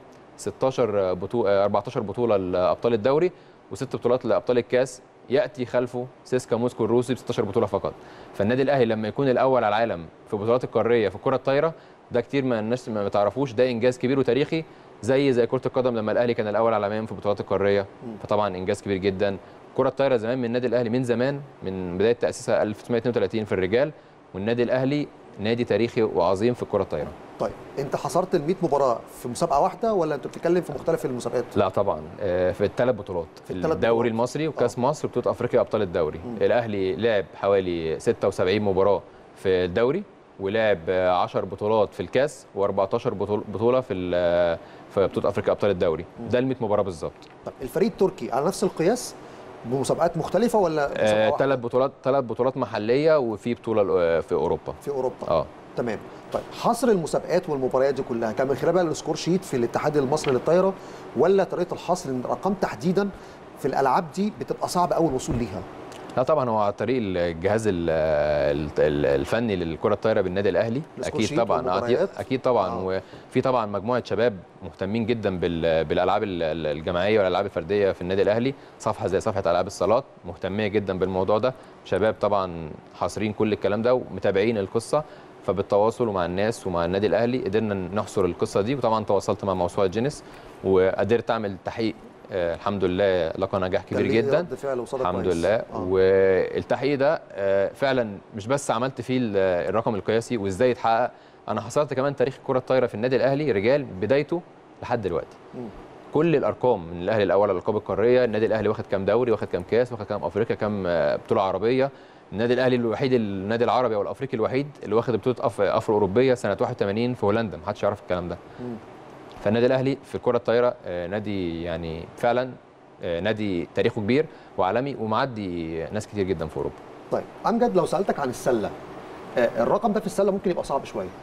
S6: 16 بطوله 14 بطوله لابطال الدوري وست بطولات لابطال الكاس ياتي خلفه سيسكا موسكو الروسي ب 16 بطوله فقط فالنادي الاهلي لما يكون الاول على العالم في البطولات القاريه في الكره الطايره ده كتير من الناس ما تعرفوش ده انجاز كبير وتاريخي زي زي كره القدم لما الاهلي كان الاول عالميا في البطولات القاريه فطبعا انجاز كبير جدا كره الطايره زمان من النادي الاهلي من زمان من بدايه تاسيسها 1932 في الرجال والنادي الاهلي نادي تاريخي وعظيم في الكره الطايره
S1: طيب انت حصرت ال 100 مباراه في مسابقه واحده ولا انت بتتكلم في مختلف المسابقات
S6: لا طبعا آه، في الثلاث بطولات
S1: في الثلاث
S6: الدوري
S1: بطولات.
S6: المصري وكاس مصر وبطوله افريقيا ابطال الدوري الاهلي لعب حوالي 76 مباراه في الدوري ولعب آه، 10 بطولات في الكاس و14 بطوله في ال- في بطوله افريقيا ابطال الدوري ده ال 100 مباراه بالظبط
S1: طب الفريق التركي على نفس القياس بمسابقات مختلفه ولا مسابقه واحدة
S6: ثلاث بطولات ثلاث بطولات محليه وفي بطوله آه، في اوروبا
S1: في اوروبا
S6: اه
S1: تمام طيب حصر المسابقات والمباريات دي كلها كان من خلال بقى السكور شيت في الاتحاد المصري للطايره ولا طريقه الحصر ان الارقام تحديدا في الالعاب دي بتبقى صعب قوي الوصول ليها
S6: لا طبعا هو على طريق الجهاز ال- ال- ال- الفني للكره الطايره بالنادي الاهلي
S1: السكور
S6: اكيد
S1: شيت
S6: طبعا أكيد,
S1: والمباريات.
S6: اكيد طبعا
S1: آه.
S6: وفي طبعا مجموعه شباب مهتمين جدا بال- بالالعاب ال- ال- الجماعيه والالعاب الفرديه في النادي الاهلي صفحه زي صفحه العاب الصالات مهتميه جدا بالموضوع ده شباب طبعا حاصرين كل الكلام ده ومتابعين القصه فبالتواصل مع الناس ومع النادي الاهلي قدرنا نحصر القصه دي وطبعا تواصلت مع موسوعه جينيس وقدرت اعمل تحقيق آه، الحمد لله لقى نجاح كبير
S1: كان ليه
S6: جدا
S1: رد فعل وصدى
S6: الحمد
S1: كويس.
S6: لله
S1: آه.
S6: والتحقيق ده آه، فعلا مش بس عملت فيه ال- الرقم القياسي وازاي يتحقق انا حصلت كمان تاريخ الكره الطايره في النادي الاهلي رجال بدايته لحد دلوقتي
S1: مم.
S6: كل الارقام من الاهلي الاول على الالقاب القاريه النادي الاهلي واخد كام دوري واخد كام كاس واخد كام افريقيا كام آه، بطوله عربيه النادي الاهلي الوحيد النادي العربي او الافريقي الوحيد اللي واخد بطوله أف- افرو اوروبيه سنه 81 في هولندا محدش يعرف الكلام ده
S1: مم.
S6: فالنادي الاهلي في الكره الطايره آه، نادي يعني فعلا آه، نادي تاريخه كبير وعالمي ومعدي ناس كتير جدا في اوروبا
S1: طيب امجد لو سالتك عن السله آه، الرقم ده في السله ممكن يبقى صعب شويه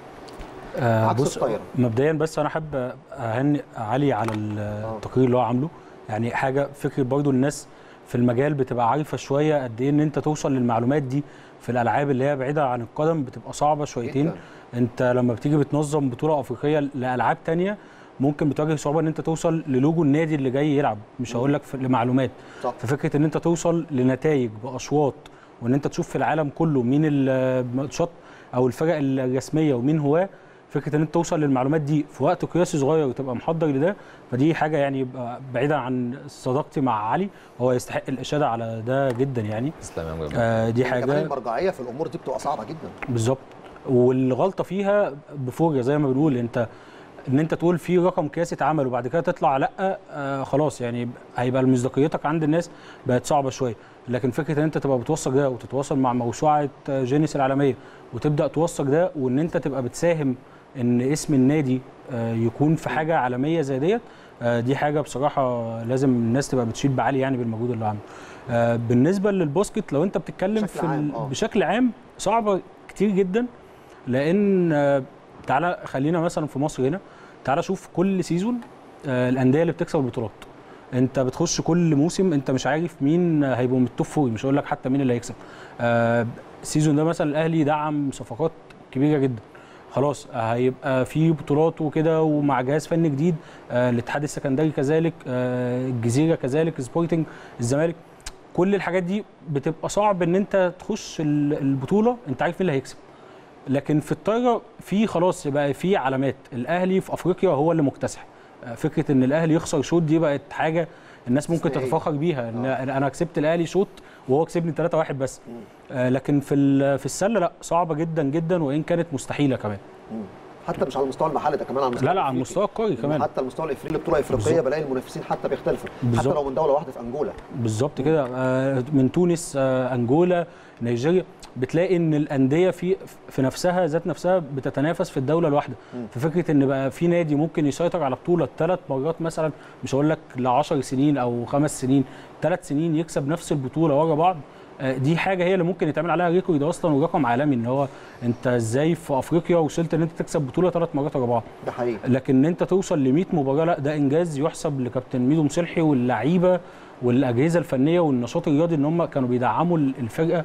S5: آه
S1: عكس
S5: بص
S1: الطايرة.
S5: مبدئيا بس انا حابب اهنئ علي على التقرير اللي هو عامله يعني حاجه فكره برضو الناس في المجال بتبقى عارفه شويه قد ايه ان انت توصل للمعلومات دي في الالعاب اللي هي بعيده عن القدم بتبقى صعبه شويتين
S1: جداً.
S5: انت لما بتيجي بتنظم بطوله افريقيه لالعاب تانية ممكن بتواجه صعوبه ان انت توصل للوجو النادي اللي جاي يلعب مش هقول لك في- لمعلومات
S1: صح.
S5: ففكره ان انت توصل لنتائج باشواط وان انت تشوف في العالم كله مين الماتشات او الفرق الرسميه ومين هواه فكره ان انت توصل للمعلومات دي في وقت قياسي صغير وتبقى محضر لده فدي حاجه يعني يبقى بعيدا عن صداقتي مع علي هو يستحق الاشاده على ده جدا يعني
S6: تسلم يا مجمع.
S5: آه دي
S1: كمان
S5: حاجه
S1: المرجعيه في الامور دي بتبقى صعبه جدا
S5: بالظبط والغلطه فيها بفوريا زي ما بنقول انت ان انت تقول في رقم قياسي اتعمل وبعد كده تطلع لا آه خلاص يعني هيبقى مصداقيتك عند الناس بقت صعبه شويه لكن فكره ان انت تبقى بتوثق ده وتتواصل مع موسوعه آه، جينيس العالميه وتبدا توثق ده وان انت تبقى بتساهم ان اسم النادي آه، يكون في حاجه عالميه زي ديت آه، دي حاجه بصراحه لازم الناس تبقى بتشيد بعلي يعني بالمجهود اللي عامله آه، بالنسبه للباسكت لو انت بتتكلم
S1: بشكل
S5: في ال-
S1: عام، آه.
S5: بشكل عام صعبه كتير جدا لان آه، تعالى خلينا مثلا في مصر هنا تعالى شوف كل سيزون آه، الانديه اللي بتكسب البطولات انت بتخش كل موسم انت مش عارف مين هيبقوا من التوب فور مش هقول لك حتى مين اللي هيكسب آه، السيزون ده مثلا الاهلي دعم صفقات كبيره جدا خلاص آه، هيبقى في بطولات وكده ومع جهاز فني جديد آه، الاتحاد السكندري كذلك آه، الجزيره كذلك سبورتنج الزمالك كل الحاجات دي بتبقى صعب ان انت تخش ال- البطوله انت عارف مين اللي هيكسب لكن في الطايره في خلاص بقى في علامات الاهلي في افريقيا هو اللي مكتسح آه، فكره ان الاهلي يخسر شوط دي بقت حاجه الناس ممكن
S1: استثنائية.
S5: تتفاخر بيها ان انا كسبت الاهلي شوط وهو كسبني 3-1 بس آه، لكن في ال- في السله لا صعبه جدا جدا وان كانت مستحيله كمان
S1: حتى مش على المستوى المحلي ده كمان على المستوى
S5: لا لا على
S1: الأفريقي.
S5: المستوى القاري كمان
S1: حتى المستوى الافريقي بطوله افريقيه
S5: بالظبط.
S1: بلاقي المنافسين حتى بيختلفوا حتى
S5: بالظبط.
S1: لو من دوله واحده في انجولا
S5: بالظبط كده آه، من تونس آه، انجولا نيجيريا بتلاقي ان الانديه في في نفسها ذات نفسها بتتنافس في الدوله الواحده ففكره ان بقى في نادي ممكن يسيطر على بطوله ثلاث مرات مثلا مش هقول لك ل 10 سنين او خمس سنين ثلاث سنين يكسب نفس البطوله ورا بعض آه، دي حاجه هي اللي ممكن يتعمل عليها ريكورد اصلا ورقم عالمي ان هو انت ازاي في افريقيا وصلت ان انت تكسب بطوله ثلاث مرات ورا بعض
S1: ده حقيقي
S5: لكن ان انت توصل ل 100 مباراه لا ده انجاز يحسب لكابتن ميدو مصلحي واللعيبه والاجهزه الفنيه والنشاط الرياضي ان هم كانوا بيدعموا الفرقه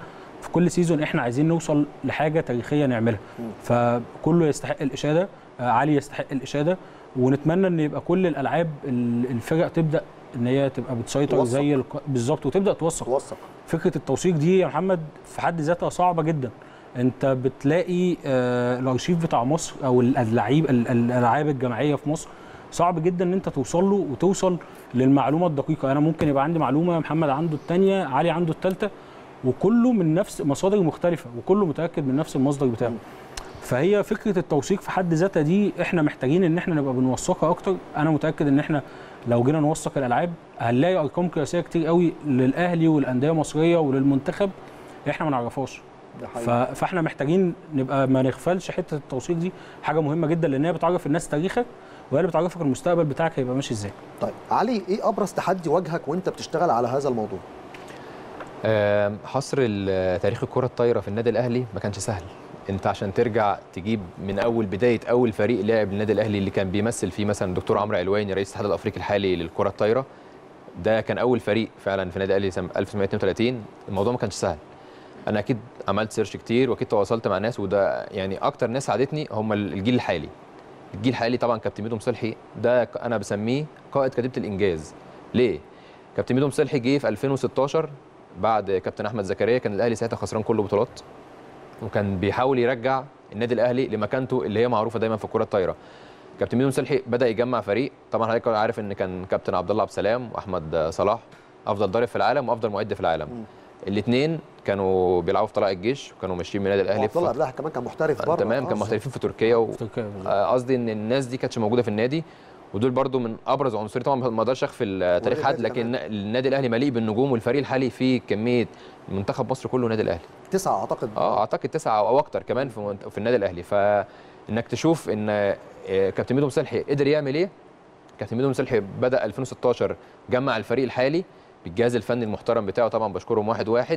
S5: في كل سيزون احنا عايزين نوصل لحاجه تاريخيه نعملها فكله يستحق الاشاده آه، علي يستحق الاشاده ونتمنى ان يبقى كل الالعاب ال- الفرق تبدا ان هي تبقى بتسيطر
S1: توثق.
S5: زي الق- بالظبط وتبدا توثق
S1: توثق
S5: فكره التوثيق دي يا محمد في حد ذاتها صعبه جدا انت بتلاقي آه، الارشيف بتاع مصر او اللعيب ال- ال- الالعاب الجماعيه في مصر صعب جدا ان انت توصل له وتوصل للمعلومه الدقيقه انا ممكن يبقى عندي معلومه محمد عنده الثانيه علي عنده الثالثه وكله من نفس مصادر مختلفه وكله متاكد من نفس المصدر بتاعه فهي فكره التوثيق في حد ذاتها دي احنا محتاجين ان احنا نبقى بنوثقها اكتر انا متاكد ان احنا لو جينا نوثق الالعاب هنلاقي ارقام قياسيه كتير قوي للاهلي والانديه المصريه وللمنتخب احنا ما نعرفهاش
S1: ده
S5: ف-
S1: حقيقي
S5: فاحنا محتاجين نبقى ما نغفلش حته التوثيق دي حاجه مهمه جدا لان هي بتعرف الناس تاريخك وهي اللي بتعرفك المستقبل بتاعك هيبقى ماشي ازاي
S1: طيب علي ايه ابرز تحدي واجهك وانت بتشتغل على هذا الموضوع
S6: آم، حصر ال- تاريخ الكرة الطايرة في النادي الأهلي ما كانش سهل انت عشان ترجع تجيب من اول بدايه اول فريق لعب النادي الاهلي اللي كان بيمثل فيه مثلا الدكتور عمرو علواني رئيس الاتحاد الافريقي الحالي للكره الطايره ده كان اول فريق فعلا في النادي الاهلي سنه 1932 الموضوع ما كانش سهل انا اكيد عملت سيرش كتير واكيد تواصلت مع ناس وده يعني اكتر ناس ساعدتني هم الجيل الحالي الجيل الحالي طبعا كابتن ميدو مصلحي ده ك- انا بسميه قائد كتيبه الانجاز ليه كابتن ميدو مصلحي جه في 2016 بعد كابتن احمد زكريا كان الاهلي ساعتها خسران كل البطولات وكان بيحاول يرجع النادي الاهلي لمكانته اللي هي معروفه دايما في الكره الطايره كابتن ميدو مصلحي بدا يجمع فريق طبعا حضرتك عارف ان كان كابتن عبد الله عبد السلام واحمد صلاح افضل ضارب في العالم وافضل معد في العالم الاثنين كانوا بيلعبوا في طلائع الجيش وكانوا ماشيين من النادي الاهلي
S1: وعبد الله
S6: فترة-
S1: قبلها كمان كان محترف
S6: آه،
S1: بره
S6: تمام كان محترفين في تركيا و...
S5: تركيا بالظبط.
S6: آه، قصدي ان الناس دي كانتش موجوده في النادي ودول برضو من ابرز عنصرين طبعا ما اقدرش اخفي تاريخ حد
S1: الأهلي
S6: لكن النادي الاهلي مليء بالنجوم والفريق الحالي فيه كميه منتخب مصر كله النادي الاهلي
S1: تسعه اعتقد
S6: اه اعتقد تسعه او اكتر كمان في منت- في النادي الاهلي فانك تشوف ان آه، كابتن ميدو مصلحي قدر يعمل ايه كابتن ميدو مصلحي بدا 2016 جمع الفريق الحالي بالجهاز الفني المحترم بتاعه طبعا بشكرهم واحد واحد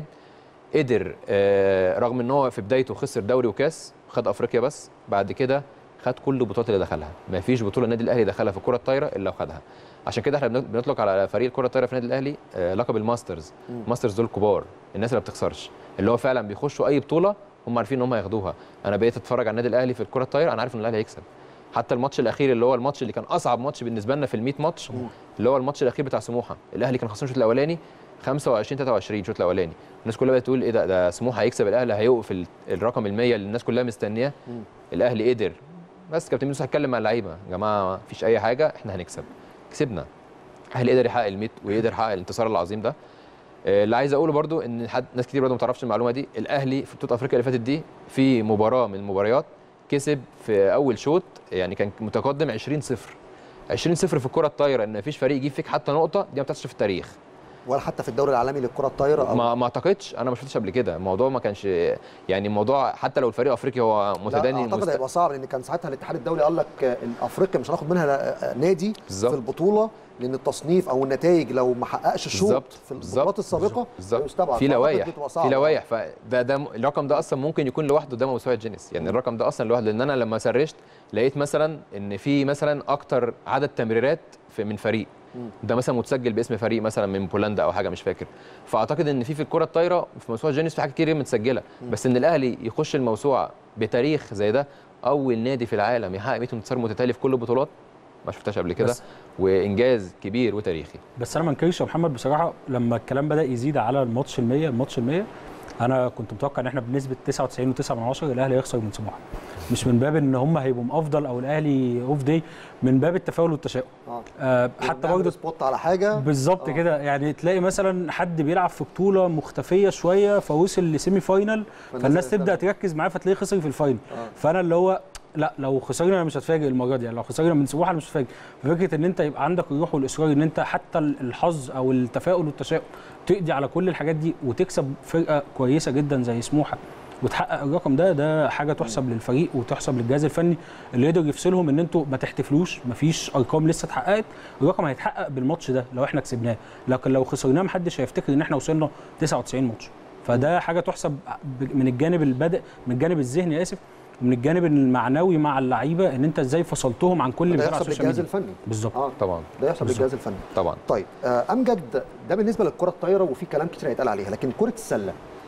S6: قدر آه، رغم ان هو في بدايته خسر دوري وكاس خد افريقيا بس بعد كده خد كل البطولات اللي دخلها ما فيش بطوله النادي الاهلي دخلها في الكره الطايره الا وخدها عشان كده احنا بن- بنطلق على فريق الكره الطايره في النادي الاهلي آه، لقب الماسترز الماسترز دول كبار الناس اللي ما بتخسرش اللي هو فعلا بيخشوا اي بطوله هم عارفين ان هم هياخدوها انا بقيت اتفرج على النادي الاهلي في الكره الطايره انا عارف ان الاهلي هيكسب حتى الماتش الاخير اللي هو الماتش اللي كان اصعب ماتش بالنسبه لنا في ال 100 ماتش اللي هو الماتش الاخير بتاع سموحه الاهلي كان خسران الشوط الاولاني 25 23 الشوط الاولاني الناس كلها بقت تقول ايه ده ده سموحه هيكسب الاهلي هيوقف ال- الرقم ال 100 اللي الناس كلها مستنياه الاهلي قدر بس كابتن يوسف هتكلم مع اللعيبه يا جماعه مفيش اي حاجه احنا هنكسب كسبنا الاهلي قدر يحقق ال 100 ويقدر يحقق الانتصار العظيم ده آه، اللي عايز اقوله برضو ان حد ناس كتير برضو ما تعرفش المعلومه دي الاهلي في بطوله افريقيا اللي فاتت دي في مباراه من المباريات كسب في اول شوط يعني كان متقدم 20 0 20 0 في الكره الطايره ان مفيش فريق يجيب فيك حتى نقطه دي ما بتحصلش في التاريخ
S1: ولا حتى في الدوري العالمي للكره الطايره أو
S6: ما ما اعتقدش انا ما شفتش قبل كده الموضوع ما كانش يعني الموضوع حتى لو الفريق الافريقي هو
S1: لا،
S6: متدني
S1: اعتقد
S6: مست-
S1: هيبقى صعب لان كان ساعتها الاتحاد الدولي قال لك آه، افريقيا مش هناخد منها آه، نادي
S6: بالظبط.
S1: في البطوله لان التصنيف او النتائج لو ما حققش الشوط
S6: بالظبط
S1: في
S6: بالظبط،
S1: البطولات السابقه
S6: بالظبط
S1: هيستبعد.
S6: في
S1: فأعتقد
S6: لوائح
S1: بتبقى
S6: في
S1: صعبة.
S6: لوائح فده ده م- الرقم ده اصلا ممكن يكون لوحده ده موسوعه جينيس يعني الرقم ده اصلا لوحده لان انا لما سرشت لقيت مثلا ان في مثلا اكتر عدد تمريرات في من فريق ده مثلا متسجل باسم فريق مثلا من بولندا او حاجه مش فاكر فاعتقد ان في في الكره الطايره في موسوعه جينيس في حاجات كتير متسجله بس ان الاهلي يخش الموسوعه بتاريخ زي ده اول نادي في العالم يحقق 100 انتصار متتالي في كل البطولات ما شفتهاش قبل كده
S5: بس-
S6: وانجاز كبير وتاريخي
S5: بس انا ما انكرش يا محمد بصراحه لما الكلام بدا يزيد على الماتش ال 100 الماتش ال 100 انا كنت متوقع ان احنا بنسبه 99.9 من 10 الاهلي هيخسر من سموحه مش من باب ان هم هيبقوا افضل او الاهلي اوف داي من باب التفاؤل والتشاؤم
S1: آه.
S5: آه حتى
S1: نعمل
S5: برضه
S1: سبوت على حاجه
S5: بالظبط
S1: آه.
S5: كده يعني تلاقي مثلا حد بيلعب في بطوله مختفيه شويه فوصل لسيمي فاينل فالناس تبدا تركز معاه فتلاقيه خسر في الفاينل
S1: آه.
S5: فانا اللي هو لا لو خسرنا انا مش هتفاجئ المره دي يعني لو خسرنا من سموحه انا مش هتفاجئ ففكره ان انت يبقى عندك الروح والاصرار ان انت حتى الحظ او التفاؤل والتشاؤم تقضي على كل الحاجات دي وتكسب فرقه كويسه جدا زي سموحه وتحقق الرقم ده ده حاجه تحسب للفريق وتحسب للجهاز الفني اللي يقدر يفصلهم ان انتوا ما تحتفلوش مفيش ارقام لسه اتحققت الرقم هيتحقق بالماتش ده لو احنا كسبناه لكن لو خسرناه محدش هيفتكر ان احنا وصلنا 99 ماتش فده حاجه تحسب ب- من الجانب البدء من الجانب الذهني اسف ومن الجانب المعنوي مع اللعيبه ان انت ازاي فصلتهم عن كل اللي
S1: ده
S5: بيتقال على
S1: يحسب
S5: السوشيال
S1: للجهاز
S5: ميديا
S1: الفني
S5: بالظبط
S1: اه
S6: طبعا
S1: ده يحسب
S5: بالظبط.
S1: للجهاز الفني
S6: طبعا
S1: طيب آه، امجد ده بالنسبه للكره الطايره وفي كلام كتير هيتقال عليها لكن كره السله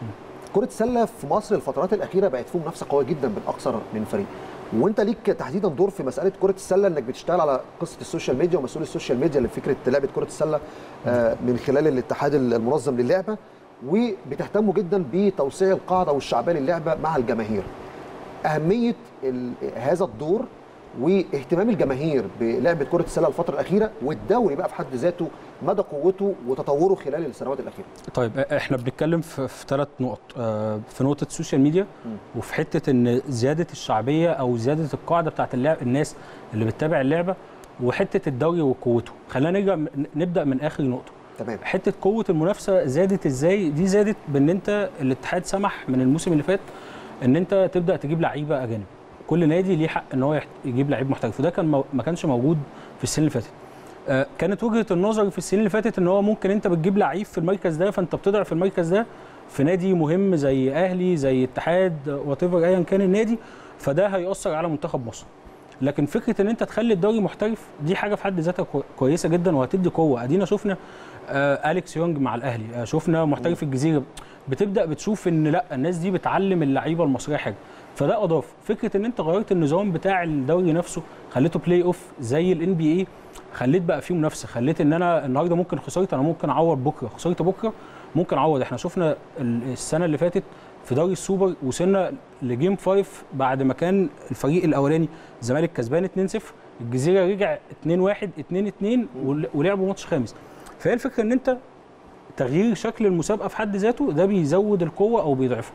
S1: كره السله في مصر الفترات الاخيره بقت فيه منافسه قويه جدا بين اكثر من فريق وانت ليك تحديدا دور في مساله كره السله انك بتشتغل على قصه السوشيال ميديا ومسؤول السوشيال ميديا لفكره لعبه كره السله آه، من خلال الاتحاد المنظم للعبه وبتهتموا جدا بتوسيع القاعده والشعبيه للعبه مع الجماهير اهميه ال- هذا الدور واهتمام الجماهير بلعبه كره السله الفتره الاخيره والدوري بقى في حد ذاته مدى قوته وتطوره خلال السنوات الاخيره
S5: طيب احنا بنتكلم في, في ثلاث نقط آه، في نقطه السوشيال ميديا وفي حته ان زياده الشعبيه او زياده القاعده بتاعت اللعب الناس اللي بتتابع اللعبه وحته الدوري وقوته خلينا نرجع م- نبدا من اخر نقطه
S1: تمام
S5: حته قوه المنافسه زادت ازاي دي زادت بان انت الاتحاد سمح من الموسم اللي فات ان انت تبدا تجيب لعيبه اجانب كل نادي ليه حق ان هو يحت- يجيب لعيب محترف وده كان مو- ما كانش موجود في السنه اللي فاتت آه، كانت وجهه النظر في السنين اللي فاتت ان هو ممكن انت بتجيب لعيب في المركز ده فانت بتضعف المركز ده في نادي مهم زي اهلي زي اتحاد وات ايا كان النادي فده هيأثر على منتخب مصر لكن فكره ان انت تخلي الدوري محترف دي حاجه في حد ذاتها كوي- كويسه جدا وهتدي قوه ادينا شفنا آه اليكس يونج مع الاهلي آه شفنا محترف الجزيره بتبدا بتشوف ان لا الناس دي بتعلم اللعيبه المصريه حاجه فده اضاف فكره ان انت غيرت النظام بتاع الدوري نفسه خليته بلاي اوف زي الان بي اي خليت بقى فيه منافسه خليت ان انا النهارده ممكن خسرت انا ممكن اعوض بكره خسرت بكره ممكن اعوض احنا شفنا ال- السنه اللي فاتت في دوري السوبر وصلنا لجيم 5 بعد ما كان الفريق الاولاني الزمالك كسبان 2-0 الجزيره رجع 2-1 2-2 ول- ولعبوا ماتش خامس فهي الفكره ان انت تغيير شكل المسابقه في حد ذاته ده بيزود القوه او بيضعفها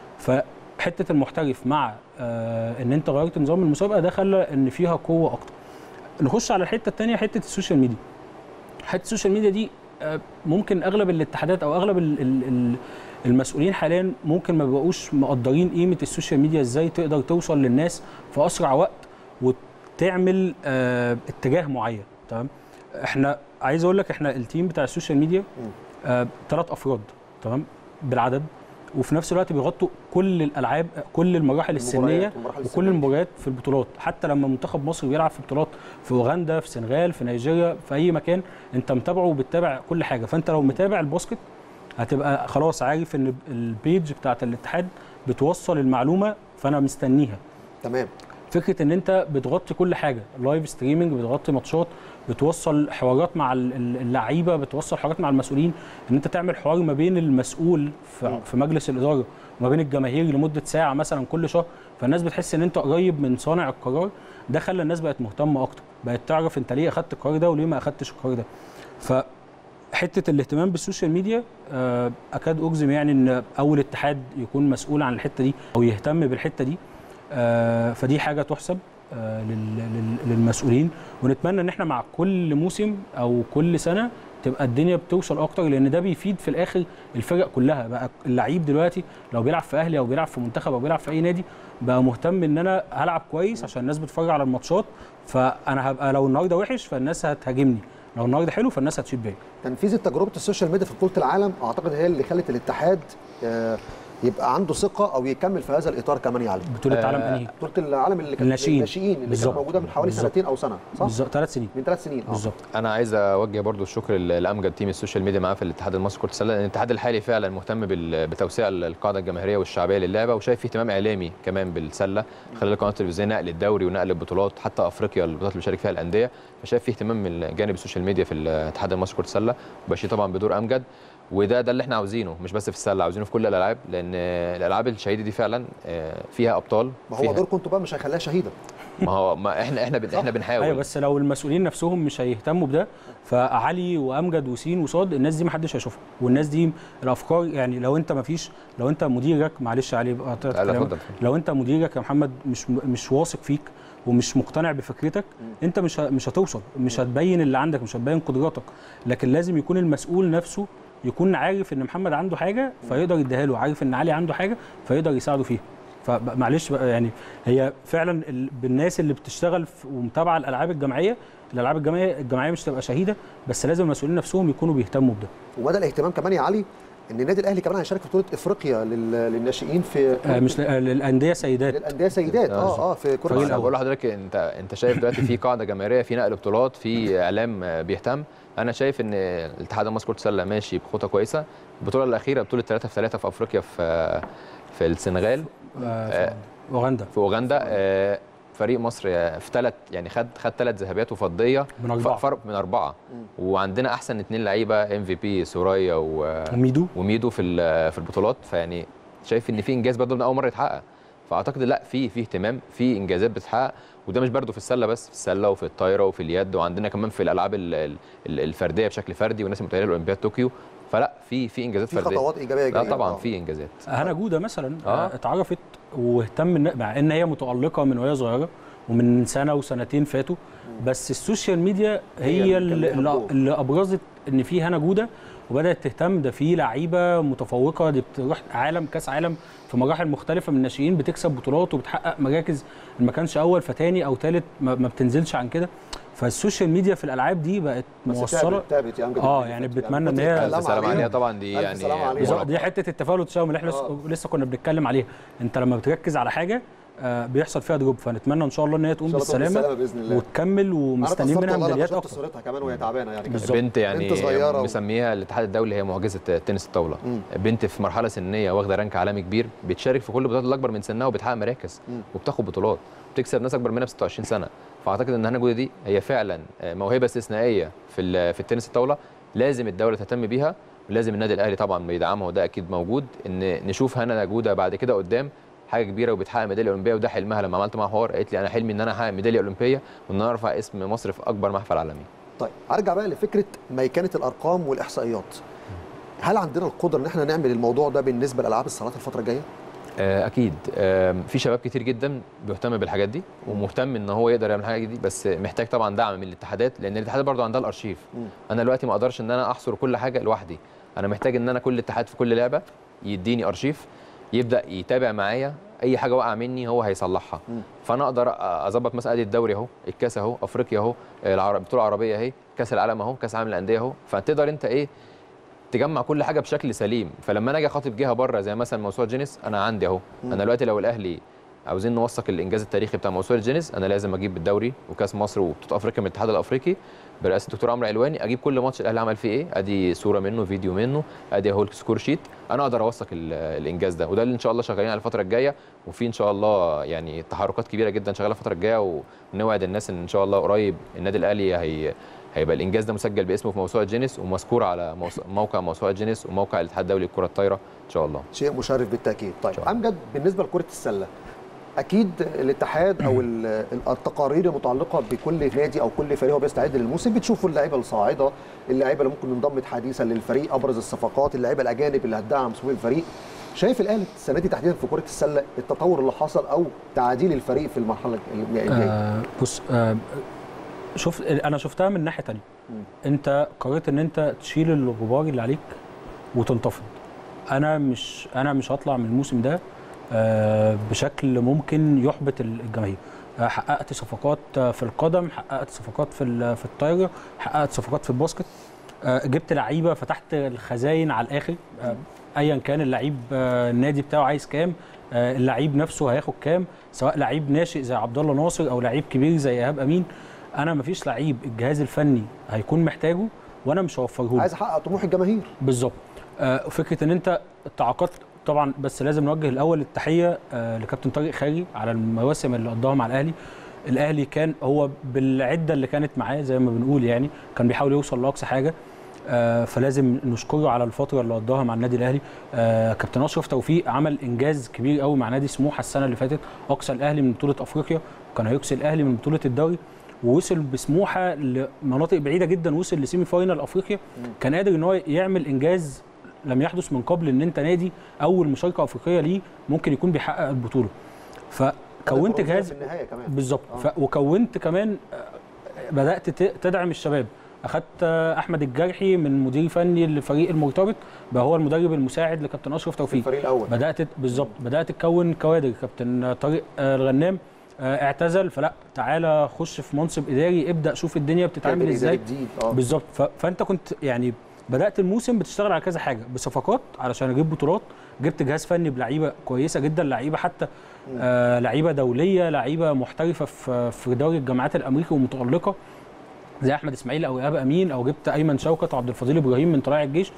S5: فحته المحترف مع آه ان انت غيرت نظام المسابقه ده خلى ان فيها قوه اكتر نخش على الحته الثانيه حته السوشيال ميديا حته السوشيال ميديا دي آه، ممكن اغلب الاتحادات او اغلب ال ال ال المسؤولين حاليا ممكن ما بقوش مقدرين قيمه السوشيال ميديا ازاي تقدر توصل للناس في اسرع وقت وتعمل آه اتجاه معين تمام احنا عايز اقول لك احنا التيم بتاع السوشيال ميديا آه ثلاث افراد تمام بالعدد وفي نفس الوقت بيغطوا كل الالعاب كل المراحل السنيه
S1: المباريات والمراحل
S5: وكل
S1: السنية.
S5: المباريات في البطولات حتى لما منتخب مصر بيلعب في بطولات في اوغندا في السنغال في نيجيريا في اي مكان انت متابعه وبتتابع كل حاجه فانت لو متابع الباسكت هتبقى خلاص عارف ان البيج بتاعت الاتحاد بتوصل المعلومه فانا مستنيها
S1: تمام
S5: فكره ان انت بتغطي كل حاجه لايف ستريمنج بتغطي ماتشات بتوصل حوارات مع ال- ال- اللعيبه بتوصل حوارات مع المسؤولين ان انت تعمل حوار ما بين المسؤول في, في مجلس الاداره وما بين الجماهير لمده ساعه مثلا كل شهر فالناس بتحس ان انت قريب من صانع القرار ده خلى الناس بقت مهتمه اكتر بقت تعرف انت ليه اخدت القرار ده وليه ما اخدتش القرار ده فحته الاهتمام بالسوشيال ميديا آه، اكاد اجزم يعني ان اول اتحاد يكون مسؤول عن الحته دي او يهتم بالحته دي آه، فدي حاجه تحسب آه، لل- لل- للمسؤولين ونتمنى ان احنا مع كل موسم او كل سنه تبقى الدنيا بتوصل اكتر لان ده بيفيد في الاخر الفرق كلها بقى اللعيب دلوقتي لو بيلعب في اهلي او بيلعب في منتخب او بيلعب في اي نادي بقى مهتم ان انا هلعب كويس عشان الناس بتتفرج على الماتشات فانا هبقى لو النهارده وحش فالناس هتهاجمني لو النهارده حلو فالناس هتشيد بيا
S1: تنفيذ تجربه السوشيال ميديا في بطوله العالم اعتقد هي اللي خلت الاتحاد آه، يبقى عنده ثقه او يكمل في هذا الاطار كمان يعلم
S5: بطوله
S6: آه،
S5: عالم انهي
S1: بطوله العالم اللي كانت
S5: الناشئين.
S1: الناشئين اللي كانت
S5: بالظبط.
S1: موجوده من حوالي
S5: بالظبط.
S1: سنتين او سنه صح؟
S5: بالظبط ثلاث سنين
S1: من ثلاث سنين اه
S5: بالظبط
S6: انا عايز اوجه برضو الشكر ل- لامجد تيم السوشيال ميديا معاه في الاتحاد المصري كره السله لان الاتحاد الحالي فعلا مهتم بال- بتوسيع القاعده الجماهيريه والشعبيه للعبه وشايف في اهتمام اعلامي كمان بالسله خلال القناه التلفزيونيه نقل الدوري ونقل البطولات حتى افريقيا البطولات اللي بيشارك فيها الانديه فشايف في اهتمام من جانب السوشيال ميديا في الاتحاد المصري كره السله وبشير طبعا بدور امجد وده ده اللي احنا عاوزينه مش بس في السله عاوزينه في كل الالعاب لان الالعاب الشهيده دي فعلا آه، فيها ابطال
S1: ما هو
S6: فيها
S1: دوركم انتوا بقى مش هيخليها شهيده
S6: ما هو ما احنا احنا بن- احنا بنحاول
S5: ايوه بس لو المسؤولين نفسهم مش هيهتموا بده فعلي وامجد وسين وصاد الناس دي ما حدش هيشوفها والناس دي الافكار يعني لو انت ما فيش لو انت مديرك معلش علي بقى قطعت
S6: لا، لا،
S5: كلامك.
S6: اتفضل.
S5: لو انت مديرك يا محمد مش مش واثق فيك ومش مقتنع بفكرتك انت مش ه- مش هتوصل مش هتبين اللي عندك مش هتبين قدراتك لكن لازم يكون المسؤول نفسه يكون عارف ان محمد عنده حاجه فيقدر يديها له عارف ان علي عنده حاجه فيقدر يساعده فيها فمعلش بقى يعني هي فعلا ال- بالناس اللي بتشتغل في- ومتابعه الالعاب الجماعيه الالعاب الجماعيه الجماعيه مش تبقى شهيده بس لازم المسؤولين نفسهم يكونوا بيهتموا بده
S1: ومدى الاهتمام كمان يا علي ان النادي الاهلي كمان هيشارك في بطوله افريقيا لل- للناشئين في
S5: آه مش ل- آه، للانديه سيدات
S1: للانديه سيدات اه اه في كره
S6: انا بقول لحضرتك انت انت شايف دلوقتي في قاعده جماهيريه في نقل بطولات في اعلام آه، بيهتم انا شايف ان الاتحاد المصري كره السله ماشي بخطى كويسه البطوله الاخيره بطوله 3 في 3 في افريقيا في في السنغال
S5: آه، في اوغندا
S6: في اوغندا آه، فريق مصر في ثلاث يعني خد خد ثلاث ذهبيات وفضيه
S5: من أربعة.
S6: فرق من اربعه وعندنا احسن اثنين لعيبه ام في بي سوريا و
S5: وميدو
S6: وميدو في ال- في البطولات فيعني شايف ان في انجاز برضه من اول مره يتحقق فاعتقد لا في في اهتمام في انجازات بتتحقق وده مش برضه في السله بس في السله وفي الطايره وفي اليد وعندنا كمان في الالعاب ال- ال- ال- الفرديه بشكل فردي والناس المتاهله لاولمبياد طوكيو فلا في في انجازات
S1: في
S6: فرديه
S1: خطوات ايجابيه
S6: لا
S1: جديدة.
S6: طبعا
S1: آه.
S6: في انجازات
S5: هنا جوده مثلا
S6: آه.
S5: آه. اتعرفت واهتم إن- مع ان هي متالقه من وهي صغيره ومن سنه وسنتين فاتوا بس السوشيال ميديا
S1: هي
S5: هي,
S1: اللي
S5: اللي,
S1: كان ليها الدور.
S5: اللي ابرزت ان في هنا جوده وبدات تهتم ده في لعيبه متفوقه دي بتروح عالم كاس عالم في مراحل مختلفه من الناشئين بتكسب بطولات وبتحقق مراكز ما كانش اول فتاني او ثالث ما, ما بتنزلش عن كده فالسوشيال ميديا في الالعاب دي بقت
S1: بس
S5: موصله
S1: تعبت تعبت يا أمجد
S5: آه،
S1: الدنيا
S5: يعني
S1: فاتت.
S5: بتمنى إن
S1: كنت
S5: هي-
S1: بتتكلم
S6: الف سلام
S1: عليها.
S6: عليها طبعا دي
S1: ألف
S6: يعني
S1: سلام عليها.
S5: بالظبط دي حته التفاؤل والتشاؤم اللي احنا لسه-
S1: آه.
S5: لسه كنا بنتكلم عليها انت لما بتركز على حاجه آه، بيحصل فيها دروب فنتمنى ان شاء الله ان هي تقوم
S1: إن شاء الله تقوم
S5: بالسلامه
S1: باذن الله
S5: وتكمل
S1: أنا
S5: ومستنيين
S1: اتأثرت
S5: منها
S1: والله لما
S5: ميداليات
S1: شفت
S5: اكتر
S1: صورتها كمان وهي تعبانه يعني كانت
S5: بالظبط.
S6: بنت يعني
S1: بنت صغيرة و-
S6: مسميها الاتحاد الدولي هي معجزه تنس الطاوله
S1: مم.
S6: بنت في مرحله سنيه واخده رانك عالمي كبير بتشارك في كل البطولات الاكبر من سنها وبتحقق مراكز
S1: مم.
S6: وبتاخد بطولات بتكسب ناس اكبر منها ب 26 سنه فاعتقد ان هنا جوده دي هي فعلا موهبه استثنائيه في ال- في التنس الطاوله لازم الدوله تهتم بيها ولازم النادي الاهلي طبعا بيدعمها وده اكيد موجود ان نشوف هنا جوده بعد كده قدام حاجه كبيره وبتحقق ميداليه اولمبيه وده حلمها لما عملت معاها حوار قالت لي انا حلمي ان انا احقق ميداليه اولمبيه وان انا ارفع اسم مصر في اكبر محفل عالمي
S1: طيب ارجع بقى لفكره ميكنه الارقام والاحصائيات هل عندنا القدره ان احنا نعمل الموضوع ده بالنسبه لالعاب الصالات الفتره الجايه
S6: آه، اكيد آم، في شباب كتير جدا بيهتم بالحاجات دي ومهتم ان هو يقدر يعمل الحاجات دي بس محتاج طبعا دعم من الاتحادات لان الاتحادات برضو عندها الارشيف
S1: مم.
S6: انا دلوقتي ما اقدرش ان انا احصر كل حاجه لوحدي انا محتاج ان انا كل اتحاد في كل لعبه يديني ارشيف يبدا يتابع معايا اي حاجه وقع مني هو هيصلحها
S1: مم.
S6: فانا اقدر أ- اظبط مثلا ادي الدوري اهو الكاس اهو افريقيا اهو العرب- البطوله العربيه اهي كاس العالم اهو كاس العالم للانديه اهو فتقدر انت ايه تجمع كل حاجه بشكل سليم فلما انا اجي اخاطب جهه بره زي مثلا موسوعه جينيس انا عندي اهو
S1: مم.
S6: انا دلوقتي لو الاهلي عاوزين نوثق الانجاز التاريخي بتاع موسوعه جينيس انا لازم اجيب الدوري وكاس مصر وبطوله افريقيا من الاتحاد الافريقي برئاسه الدكتور عمرو علواني اجيب كل ماتش الاهلي عمل فيه ايه ادي صوره منه فيديو منه ادي اهو السكور شيت انا اقدر اوثق ال- الانجاز ده وده اللي ان شاء الله شغالين على الفتره الجايه وفي ان شاء الله يعني تحركات كبيره جدا شغاله الفتره الجايه ونوعد الناس ان ان شاء الله قريب النادي الاهلي هي هيبقى الانجاز ده مسجل باسمه في موسوعه جينيس ومذكور على موس- موقع موسوعه جينيس وموقع الاتحاد الدولي للكره الطايره ان شاء الله
S1: شيء مشرف بالتاكيد طيب
S6: شاء الله.
S1: امجد بالنسبه لكره السله اكيد الاتحاد او ال- التقارير المتعلقه بكل نادي او كل فريق هو بيستعد للموسم بتشوفوا اللعيبه الصاعده اللعيبه اللي ممكن انضمت حديثا للفريق ابرز الصفقات اللعيبه الاجانب اللي هتدعم صفوف الفريق شايف الاهلي السنه دي تحديدا في كره السله التطور اللي حصل او تعديل الفريق في المرحله الجايه
S5: آه بص آه شوف انا شفتها من ناحيه تانية
S1: مم.
S5: انت قررت ان انت تشيل الغبار اللي عليك وتنتفض انا مش انا مش هطلع من الموسم ده آه بشكل ممكن يحبط الجماهير آه حققت صفقات آه، في القدم حققت صفقات في ال- في الطايره حققت صفقات في الباسكت آه، جبت لعيبه فتحت الخزاين على الاخر آه، ايا كان اللعيب آه، النادي بتاعه عايز كام آه، اللعيب نفسه هياخد كام سواء لعيب ناشئ زي عبد الله ناصر او لعيب كبير زي ايهاب امين انا مفيش لعيب الجهاز الفني هيكون محتاجه وانا مش هوفره له
S1: عايز احقق طموح الجماهير
S5: بالظبط آه، فكره ان انت تعاقدت طبعا بس لازم نوجه الاول التحيه آه، لكابتن طارق خيري على المواسم اللي قضاها مع الاهلي الاهلي كان هو بالعده اللي كانت معاه زي ما بنقول يعني كان بيحاول يوصل لاقصى حاجه آه، فلازم نشكره على الفتره اللي قضاها مع النادي الاهلي آه، كابتن اشرف توفيق عمل انجاز كبير قوي مع نادي سموحه السنه اللي فاتت اقصى الاهلي من بطوله افريقيا وكان هيقصي الاهلي من بطوله الدوري ووصل بسموحه لمناطق بعيده جدا وصل لسيمي فاينال افريقيا كان قادر ان هو يعمل انجاز لم يحدث من قبل ان انت نادي اول مشاركه افريقيه ليه ممكن يكون بيحقق البطوله فكونت
S1: البرونزية
S5: جهاز
S1: في النهايه كمان
S5: بالظبط
S1: آه.
S5: ف... وكونت كمان آه، بدات ت- تدعم الشباب اخدت آه، احمد الجرحي من مدير فني للفريق المرتبط بقى هو المدرب المساعد لكابتن اشرف
S1: في
S5: توفيق
S1: الفريق الاول
S5: بدات بالظبط بدات تكون كوادر كابتن طارق آه، الغنام آه، اعتزل فلا تعالى خش في منصب اداري ابدا شوف الدنيا بتتعمل
S1: كادر
S5: ازاي
S1: إداري جديد اه
S5: بالظبط ف... فانت كنت يعني بدات الموسم بتشتغل على كذا حاجه بصفقات علشان اجيب بطولات جبت جهاز فني بلعيبه كويسه جدا لعيبه حتى آه لعيبه دوليه لعيبه محترفه في في دوري الجامعات الامريكي ومتالقه زي احمد اسماعيل او ايهاب امين او جبت ايمن شوكت وعبد الفضيل ابراهيم من طلائع الجيش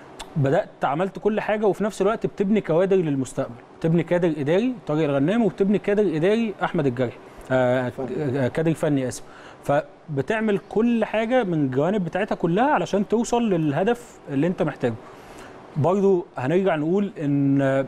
S5: بدات عملت كل حاجه وفي نفس الوقت بتبني كوادر للمستقبل بتبني كادر اداري طارق الغنام وبتبني كادر اداري احمد الجرحي آه آه، كادر فني اسف فبتعمل كل حاجه من الجوانب بتاعتها كلها علشان توصل للهدف اللي انت محتاجه برضو هنرجع نقول ان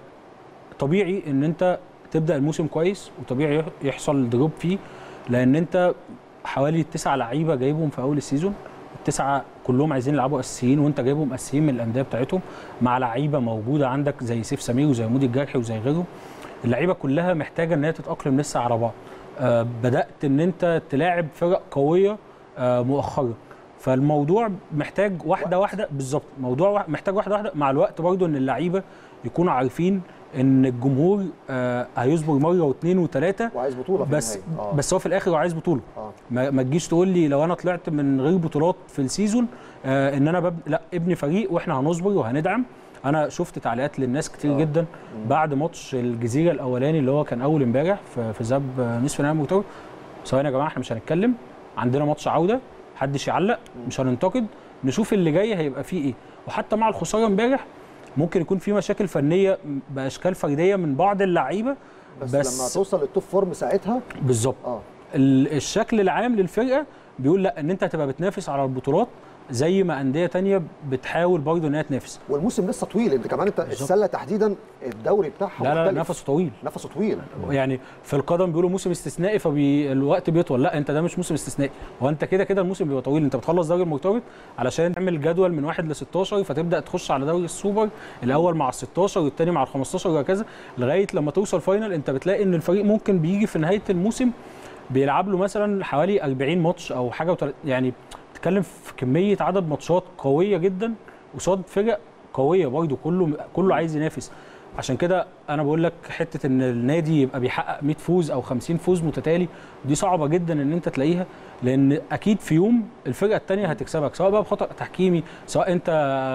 S5: طبيعي ان انت تبدا الموسم كويس وطبيعي يحصل دروب فيه لان انت حوالي تسعة لعيبه جايبهم في اول السيزون التسعه كلهم عايزين يلعبوا اساسيين وانت جايبهم اساسيين من الانديه بتاعتهم مع لعيبه موجوده عندك زي سيف سمير وزي مودي الجرحي وزي غيرهم اللعيبه كلها محتاجه ان هي تتاقلم لسه على بعض آه بدات ان انت تلاعب فرق قويه آه مؤخرا فالموضوع محتاج واحده واحده بالظبط موضوع واحد- محتاج واحده واحده مع الوقت برضو ان اللعيبه يكونوا عارفين ان الجمهور آه هيصبر مره واثنين وثلاثه
S1: وعايز بطوله في
S5: بس
S1: النهاية. آه.
S5: بس هو في الاخر هو عايز بطوله
S1: آه.
S5: ما, ما تجيش تقول لي لو انا طلعت من غير بطولات في السيزون آه ان انا بب... لا ابني فريق واحنا هنصبر وهندعم انا شفت تعليقات للناس كتير
S1: آه.
S5: جدا بعد ماتش الجزيره الاولاني اللي هو كان اول امبارح في في ذهاب آه، نصف نهائي اكتوبر ثواني يا جماعه احنا مش هنتكلم عندنا ماتش عوده محدش يعلق مش هننتقد نشوف اللي جاي هيبقى فيه ايه وحتى مع الخساره امبارح ممكن يكون في مشاكل فنيه باشكال فرديه من بعض اللعيبه
S1: بس,
S5: بس-
S1: لما توصل للتوب فورم ساعتها
S5: بالظبط
S1: اه
S5: ال- الشكل العام للفرقه بيقول لا ان انت هتبقى بتنافس على البطولات زي ما انديه تانية بتحاول برضه ان هي تنافس
S1: والموسم لسه طويل انت كمان انت السله تحديدا الدوري بتاعها
S5: لا لا لا
S1: مختلف.
S5: نفسه طويل
S1: نفسه طويل
S5: يعني في القدم بيقولوا موسم استثنائي فالوقت بيطول لا انت ده مش موسم استثنائي هو انت كده كده الموسم بيبقى طويل انت بتخلص دوري المرتبط علشان تعمل جدول من واحد ل 16 فتبدا تخش على دوري السوبر الاول مع ال 16 والثاني مع ال 15 وهكذا لغايه لما توصل فاينل انت بتلاقي ان الفريق ممكن بيجي في نهايه الموسم بيلعب له مثلا حوالي 40 ماتش او حاجه وتل... يعني بتتكلم في كميه عدد ماتشات قويه جدا قصاد فرق قويه برضه كله كله عايز ينافس عشان كده انا بقول لك حته ان النادي يبقى بيحقق 100 فوز او 50 فوز متتالي دي صعبه جدا ان انت تلاقيها لان اكيد في يوم الفرقه الثانيه هتكسبك سواء بقى بخطا تحكيمي سواء انت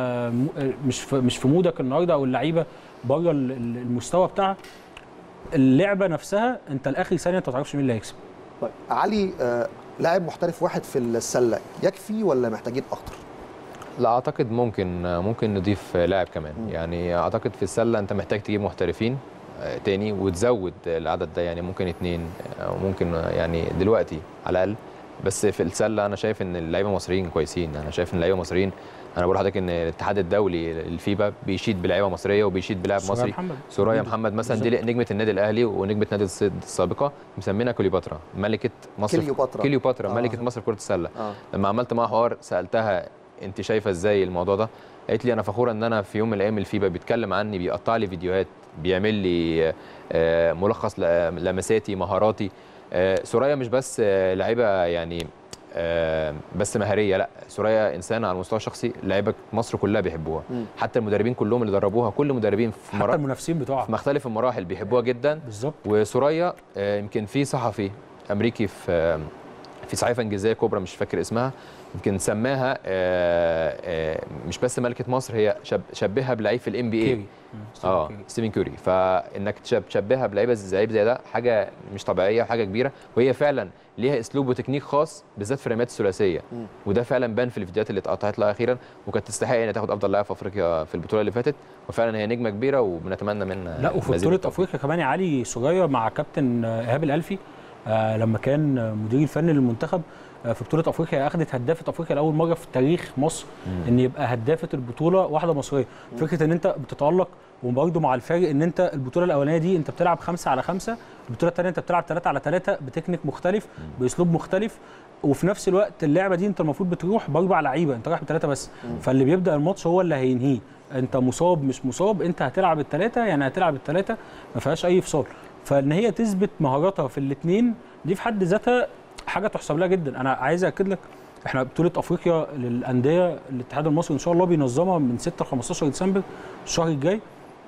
S5: م- مش في مش في مودك النهارده او اللعيبه بره ال- ال- المستوى بتاعها اللعبه نفسها انت لاخر ثانيه انت ما تعرفش مين اللي هيكسب
S1: طيب علي آه لاعب محترف واحد في السله يكفي ولا محتاجين اكتر
S6: لا اعتقد ممكن ممكن نضيف لاعب كمان يعني اعتقد في السله انت محتاج تجيب محترفين آه، تاني وتزود العدد ده يعني ممكن اتنين او ممكن يعني دلوقتي على الاقل بس في السله انا شايف ان اللعيبه المصريين كويسين انا شايف ان اللعيبه المصريين انا بقول لحضرتك ان الاتحاد الدولي الفيبا بيشيد بلعيبه مصريه وبيشيد بلاعب
S5: سوريا
S6: مصري
S5: محمد.
S6: سوريا محمد مثلا دي نجمه النادي الاهلي ونجمه نادي الصيد السابقه مسمينها كليوباترا ملكه مصر
S1: كليوباترا.
S6: كليوباترا
S1: آه.
S6: ملكه مصر كره السله
S1: اه
S6: لما عملت معاها حوار سالتها انت شايفه ازاي الموضوع ده قالت لي انا فخوره ان انا في يوم من الايام الفيبا بيتكلم عني بيقطع لي فيديوهات بيعمل لي آه، ملخص ل- لمساتي مهاراتي آه، سوريا مش بس آه، لعيبه يعني آه، بس مهاريه لا سوريا انسانه على المستوى الشخصي لعيبه مصر كلها بيحبوها
S1: مم.
S6: حتى المدربين كلهم اللي دربوها كل مدربين في,
S5: حتى
S6: مرا...
S5: المنافسين بتوعها
S6: في مختلف المراحل بيحبوها جدا
S5: بالظبط
S6: وسوريا آه، يمكن في صحفي امريكي في آه، في صحيفه انجليزيه كبرى مش فاكر اسمها يمكن سماها آه، آه، مش بس ملكه مصر هي شب شبهها بلعيب في الام بي اي
S5: كيري ستيفن
S6: اه
S5: كيري.
S6: ستيفن كوري فانك تشب- تشبهها بلعيبه زي لعيب زي ده حاجه مش طبيعيه وحاجه كبيره وهي فعلا ليها اسلوب وتكنيك خاص بالذات في الرميات الثلاثيه
S1: مم.
S6: وده فعلا بان في الفيديوهات اللي اتقطعت لها اخيرا وكانت تستحق انها تاخد افضل لاعب في افريقيا في البطوله اللي فاتت وفعلا هي نجمه كبيره وبنتمنى منها
S5: لا وفي
S6: مزيد
S5: بطوله
S6: التوفيق.
S5: افريقيا كمان يا علي سوريا مع كابتن آه، ايهاب الالفي آه لما كان آه، مدير الفني للمنتخب آه في بطوله افريقيا اخذت هدافه افريقيا لاول مره في تاريخ مصر ان يبقى هدافه البطوله واحده مصريه فكره ان انت بتتالق وبرده مع الفارق ان انت البطوله الاولانيه دي انت بتلعب خمسة على خمسة البطوله الثانيه انت بتلعب ثلاثة على ثلاثة بتكنيك مختلف باسلوب مختلف وفي نفس الوقت اللعبه دي انت المفروض بتروح باربع لعيبه انت رايح بثلاثه بس فاللي بيبدا الماتش هو اللي هينهيه انت مصاب مش مصاب انت هتلعب الثلاثه يعني هتلعب الثلاثه ما فيهاش اي فصال فان هي تثبت مهاراتها في الاثنين دي في حد ذاتها حاجه تحسب لها جدا انا عايز اكد لك احنا بطوله افريقيا للانديه الاتحاد المصري ان شاء الله بينظمها من 6 ل 15 ديسمبر الشهر الجاي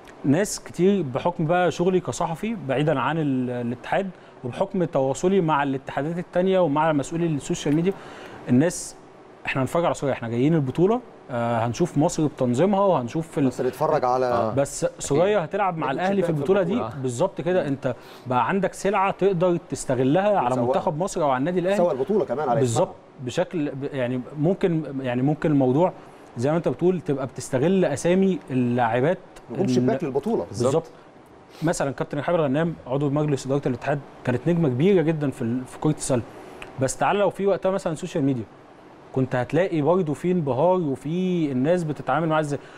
S5: ناس كتير بحكم بقى شغلي كصحفي بعيدا عن ال- الاتحاد وبحكم تواصلي مع الاتحادات التانية ومع مسؤولي السوشيال ميديا الناس احنا هنتفرج على سوريا احنا جايين البطوله آه هنشوف مصر بتنظيمها وهنشوف ال...
S1: بس نتفرج على
S5: بس سوريا هتلعب مع
S1: نجم
S5: الاهلي في
S1: شباك في
S5: البطوله دي
S1: البطولة.
S5: بالظبط كده انت بقى عندك سلعه تقدر تستغلها على
S1: وتسوقها.
S5: منتخب مصر او على النادي الاهلي
S1: سوى البطوله كمان على
S5: بالظبط بشكل ب- يعني ممكن يعني ممكن الموضوع زي ما انت بتقول تبقى بتستغل اسامي اللاعبات
S1: نجوم
S5: إن-
S1: شباك للبطوله
S5: بالظبط مثلا كابتن رحاب الغنام عضو مجلس اداره الاتحاد كانت نجمه كبيره جدا في ال- في كره السله بس تعال لو في وقتها مثلا سوشيال ميديا كنت هتلاقي برضه في انبهار وفي الناس بتتعامل معاه ازاي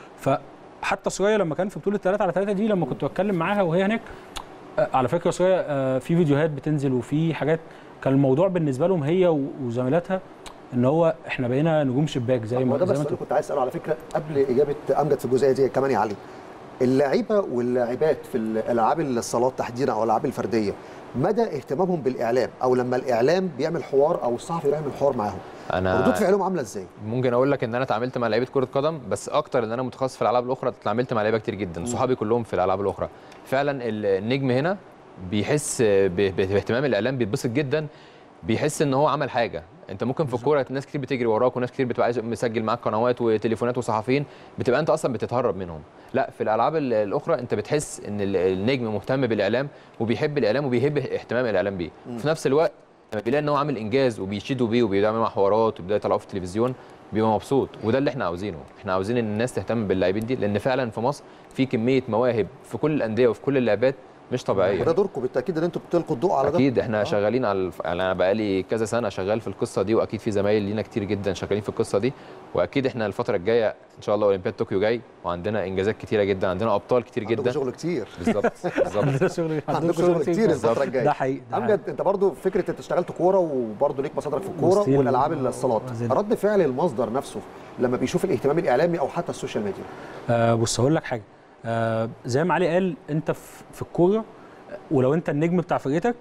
S5: فحتى سوريا لما كان في بطوله 3 على 3 دي لما كنت بتكلم معاها وهي هناك آه، على فكره سوريا آه، في فيديوهات بتنزل وفي حاجات كان الموضوع بالنسبه لهم هي و- وزميلاتها ان هو احنا بقينا نجوم شباك زي
S1: هو
S5: ما
S1: ده
S5: زي
S1: بس
S5: ما
S1: اللي
S5: انت
S1: كنت عايز اساله على فكره قبل اجابه امجد في الجزئيه دي كمان يا علي اللعيبه واللاعبات في الالعاب الصالات تحديدا او الالعاب الفرديه مدى اهتمامهم بالاعلام او لما الاعلام بيعمل حوار او الصحفي يعمل حوار معاهم ردود
S6: انا
S1: فعلهم عامله ازاي
S6: ممكن اقول لك ان انا اتعاملت مع لعيبه كره قدم بس اكتر ان انا متخصص في الالعاب الاخرى اتعاملت مع لعيبه كتير جدا صحابي كلهم في الالعاب الاخرى فعلا النجم هنا بيحس ب- ب- باهتمام الاعلام بيتبسط جدا بيحس ان هو عمل حاجه انت ممكن في الكوره ناس كتير بتجري وراك وناس كتير بتبقى عايز مسجل معاك قنوات وتليفونات وصحفيين بتبقى انت اصلا بتتهرب منهم لا في الالعاب ال- الاخرى انت بتحس ان ال- النجم مهتم بالاعلام وبيحب الاعلام وبيحب اهتمام الاعلام بيه في نفس الوقت لما بيلاقي ان هو عامل انجاز وبيشيدوا بيه وبيعمل معاه حوارات وبيبدا يطلعوه في التلفزيون بيبقى مبسوط وده اللي احنا عاوزينه احنا عاوزين ان الناس تهتم باللاعبين دي لان فعلا في مصر في كميه مواهب في كل الانديه وفي كل اللعبات مش طبيعيه
S1: وده دوركم بالتاكيد ان انتوا بتلقوا الضوء على ده
S6: اكيد احنا
S1: آه.
S6: شغالين على الف... يعني انا بقالي كذا سنه شغال في القصه دي واكيد في زمايل لينا كتير جدا شغالين في القصه دي واكيد احنا الفتره الجايه ان شاء الله اولمبياد طوكيو جاي وعندنا انجازات كتيره جدا عندنا ابطال كتير
S1: عندكم
S6: جدا
S1: شغل كتير
S6: بالظبط بالظبط
S5: عندنا شغل
S1: عندكم شغل كتير الفتره الجايه
S5: ده حقيقي ده حقيقي.
S1: امجد انت برضو فكره انت اشتغلت كوره وبرضو ليك مصادرك في الكوره
S5: وستيل-
S1: والالعاب الصالات
S5: وزيل.
S1: رد فعل المصدر نفسه لما بيشوف الاهتمام الاعلامي او حتى السوشيال ميديا
S5: آه بص هقول لك حاجه آه زي ما علي قال انت في, في الكوره ولو انت النجم بتاع فرقتك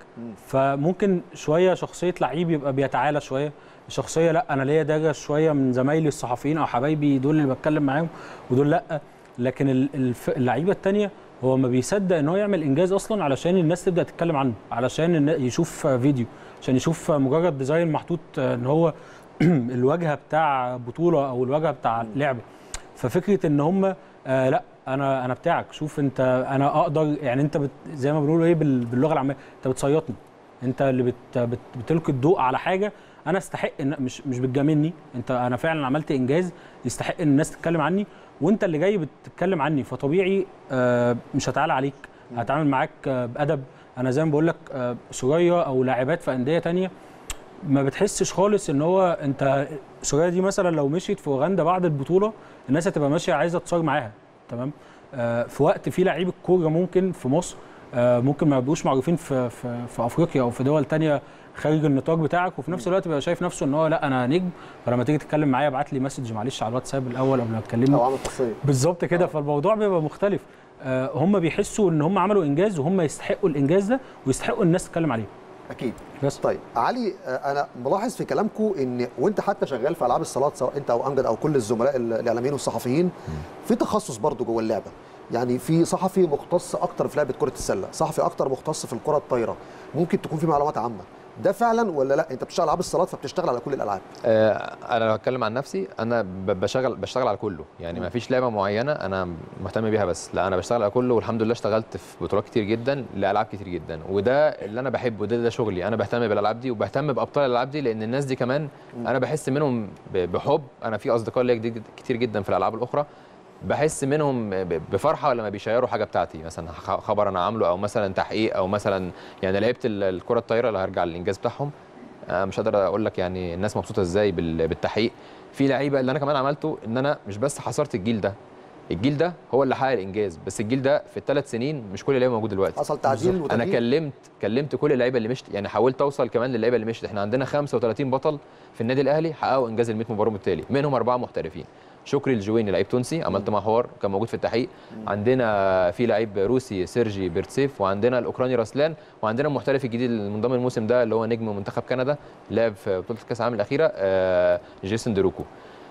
S5: فممكن شويه شخصيه لعيب يبقى بيتعالى شويه شخصيه لا انا ليا درجه شويه من زمايلي الصحفيين او حبايبي دول اللي بتكلم معاهم ودول لا لكن ال- الف- اللعيبه التانيه هو ما بيصدق ان هو يعمل انجاز اصلا علشان الناس تبدا تتكلم عنه علشان النا- يشوف فيديو عشان يشوف مجرد ديزاين محطوط آه، ان هو الواجهه بتاع بطوله او الواجهه بتاع لعبه ففكره ان هم آه لا انا انا بتاعك شوف انت انا اقدر يعني انت بت زي ما بنقول ايه بال- باللغه العاميه انت بتصيطني انت اللي بت بت بتلقي الضوء على حاجه انا استحق ان مش مش بتجاملني انت انا فعلا عملت انجاز يستحق ان الناس تتكلم عني وانت اللي جاي بتتكلم عني فطبيعي آه مش هتعالى عليك هتعامل معاك آه بادب انا زي ما بقول لك آه سوريا او لاعبات في انديه تانية ما بتحسش خالص ان هو انت سوريا دي مثلا لو مشيت في اوغندا بعد البطوله الناس هتبقى ماشيه عايزه تتصور معاها تمام آه في وقت في لعيب الكوره ممكن في مصر آه ممكن ما يبقوش معروفين في, في في افريقيا او في دول تانية خارج النطاق بتاعك وفي نفس الوقت بيبقى شايف نفسه ان هو لا انا نجم فلما تيجي تتكلم معايا ابعت لي مسج معلش على الواتساب الاول قبل ما تكلمني
S1: او عامل خاصيه
S5: بالظبط كده فالموضوع بيبقى مختلف آه هم بيحسوا ان هم عملوا انجاز وهم يستحقوا الانجاز ده ويستحقوا الناس تتكلم عليه
S1: اكيد
S5: بس
S1: طيب علي آه، انا ملاحظ في كلامكم ان وانت حتى شغال في العاب الصالات سواء انت او امجد او كل الزملاء ال- الاعلاميين والصحفيين في تخصص برضه جوه اللعبه يعني في صحفي مختص اكتر في لعبه كره السله صحفي اكتر مختص في الكره الطايره ممكن تكون في معلومات عامه ده فعلا ولا لا انت بتشتغل العاب الصالات فبتشتغل على كل الالعاب
S6: آه، انا لو هتكلم عن نفسي انا ب- بشتغل بشتغل على كله يعني ما فيش لعبه معينه انا مهتم بيها بس لا انا بشتغل على كله والحمد لله اشتغلت في بطولات كتير جدا لالعاب كتير جدا وده اللي انا بحبه ده ده شغلي انا بهتم بالالعاب دي وبهتم بابطال الالعاب دي لان الناس دي كمان انا بحس منهم ب- بحب انا في اصدقاء ليا جديد- كتير جدا في الالعاب الاخرى بحس منهم ب- بفرحه لما بيشيروا حاجه بتاعتي مثلا خ- خبر انا عامله او مثلا تحقيق او مثلا يعني لعبت ال- الكره الطايره اللي هرجع للانجاز بتاعهم آه، مش قادر اقول لك يعني الناس مبسوطه ازاي بال- بالتحقيق في لعيبه اللي انا كمان عملته ان انا مش بس حصرت الجيل ده الجيل ده هو اللي حقق الانجاز بس الجيل ده في الثلاث سنين مش كل اللعيبه موجود دلوقتي
S1: حصل تعديل
S6: انا
S1: وتغيير
S6: كلمت كلمت كل اللعيبه اللي مشت يعني حاولت اوصل كمان للعيبه اللي مشت احنا عندنا 35 بطل في النادي الاهلي حققوا انجاز ال 100 مباراه بالتالي منهم اربعه محترفين شكري الجويني لعيب تونسي عملت معاه حوار كان موجود في التحقيق عندنا في لعيب روسي سيرجي بيرتسيف وعندنا الاوكراني راسلان وعندنا المحترف الجديد المنضم الموسم ده اللي هو نجم منتخب كندا لعب في بطوله كاس العالم الاخيره آه، جيسون ديروكو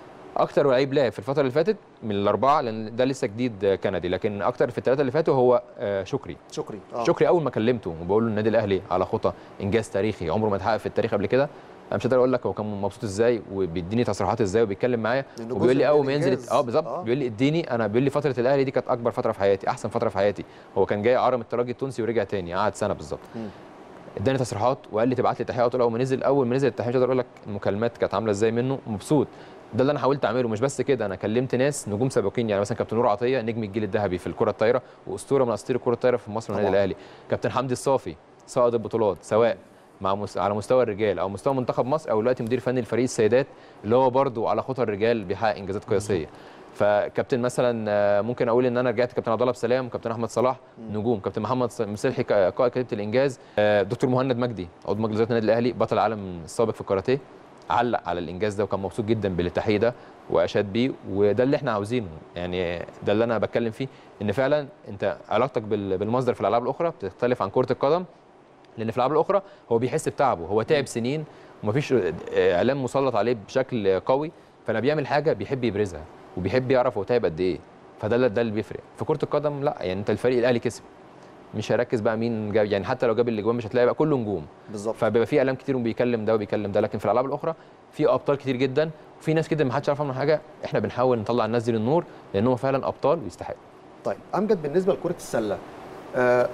S6: اكتر لعيب لعب في الفتره اللي فاتت من الاربعه لان ده لسه جديد كندي لكن اكتر في الثلاثه اللي فاتوا هو آه، شكري
S1: شكري آه.
S6: شكري اول ما كلمته وبقول له النادي الاهلي على خطى انجاز تاريخي عمره ما اتحقق في التاريخ قبل كده انا مش قادر اقول لك هو كان مبسوط ازاي وبيديني تصريحات ازاي وبيتكلم معايا
S1: لأنه
S6: وبيقول
S1: جزء
S6: لي
S1: من
S6: اول ما ينزل
S1: الإنجاز.
S6: اه بالظبط
S1: آه.
S6: بيقول لي اديني انا بيقول لي فتره الاهلي دي كانت اكبر فتره في حياتي احسن فتره في حياتي هو كان جاي عرم الترجي التونسي ورجع تاني قعد سنه بالظبط اداني تصريحات وقال لي تبعت لي تحيه قلت له اول ما نزل اول ما نزل التحيه مش قادر اقول لك المكالمات كانت عامله ازاي منه مبسوط ده اللي انا حاولت اعمله مش بس كده انا كلمت ناس نجوم سابقين يعني مثلا كابتن نور عطيه نجم الجيل الذهبي في الكره الطايره واسطوره من اساطير الكره الطايره في مصر والنادي
S1: طبعاً.
S6: الاهلي كابتن حمدي الصافي صائد البطولات سواء مع مس... على مستوى الرجال او مستوى منتخب مصر او دلوقتي مدير فني لفريق السيدات اللي هو برده على خطى الرجال بيحقق انجازات قياسيه فكابتن مثلا آه، ممكن اقول ان انا رجعت كابتن عبد الله بسلام وكابتن احمد صلاح نجوم كابتن محمد ص- مسلحي ك- قائد كتيبه الانجاز آه، دكتور مهند مجدي عضو مجلس اداره النادي الاهلي بطل العالم السابق في الكاراتيه علق على الانجاز ده وكان مبسوط جدا بالتحيه ده واشاد بيه وده اللي احنا عاوزينه يعني ده اللي انا بتكلم فيه ان فعلا انت علاقتك بال- بالمصدر في الالعاب الاخرى بتختلف عن كره القدم لان في الالعاب الاخرى هو بيحس بتعبه هو تعب سنين ومفيش اعلام مسلط عليه بشكل قوي فلما بيعمل حاجه بيحب يبرزها وبيحب يعرف هو تعب قد ايه فده اللي- ده اللي بيفرق في كره القدم لا يعني انت الفريق الاهلي كسب مش هيركز بقى مين جاب يعني حتى لو جاب الاجوان مش هتلاقي بقى كله نجوم
S1: بالظبط
S6: فبيبقى في اعلام كتير وبيكلم ده وبيكلم ده لكن في الالعاب الاخرى في ابطال كتير جدا وفي ناس كده ما حدش يعرف عنهم حاجه احنا بنحاول نطلع الناس دي للنور لانهم فعلا ابطال ويستحقوا
S1: طيب امجد بالنسبه لكره السله آه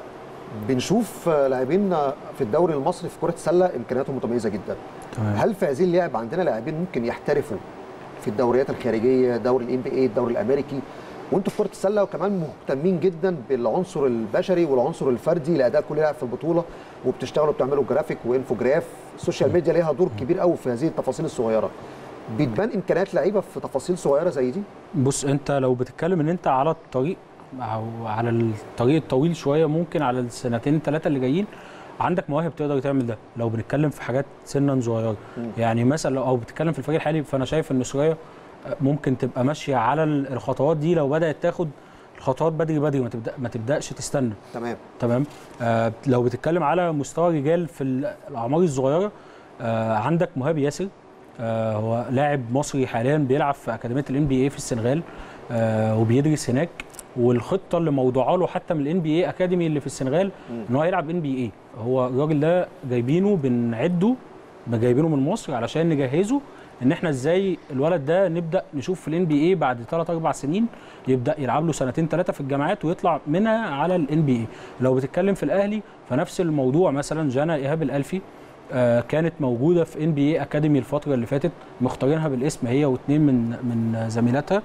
S1: بنشوف آه، لاعبين آه، في الدوري المصري في كره السله امكانياتهم متميزه جدا
S5: تمام
S1: هل في هذه اللعب عندنا لاعبين ممكن يحترفوا في الدوريات الخارجيه دوري الام بي اي الدوري الامريكي وانتوا في كره السله وكمان مهتمين جدا بالعنصر البشري والعنصر الفردي لاداء كل لاعب في البطوله وبتشتغلوا بتعملوا جرافيك وانفوجراف السوشيال ميديا ليها دور كبير قوي في هذه التفاصيل الصغيره بتبان امكانيات لعيبه في تفاصيل صغيره زي دي
S5: بص انت لو بتتكلم ان انت على الطريق او على الطريق الطويل شويه ممكن على السنتين ثلاثه اللي جايين عندك مواهب تقدر تعمل ده لو بنتكلم في حاجات سنا صغيره يعني مثلا لو او بتتكلم في الفريق الحالي فانا شايف ان سوريا ممكن تبقى ماشيه على الخطوات دي لو بدات تاخد الخطوات بدري بدري ما تبدا ما تبداش تستنى
S1: تمام
S5: تمام آه لو بتتكلم على مستوى رجال في ال- الاعمار الصغيره آه عندك مهاب ياسر آه هو لاعب مصري حاليا بيلعب في اكاديميه الان بي اي في السنغال آه وبيدرس هناك والخطه اللي موضوعه له حتى من الان بي اي اكاديمي اللي في السنغال ان هو يلعب ان بي اي هو الراجل ده جايبينه بنعده جايبينه من مصر علشان نجهزه ان احنا ازاي الولد ده نبدا نشوف في الان بي اي بعد 3 4 سنين يبدا يلعب له سنتين ثلاثه في الجامعات ويطلع منها على الان بي اي لو بتتكلم في الاهلي فنفس الموضوع مثلا جانا ايهاب الالفي آه، كانت موجوده في ان بي اي اكاديمي الفتره اللي فاتت مختارينها بالاسم هي واثنين من من زميلاتها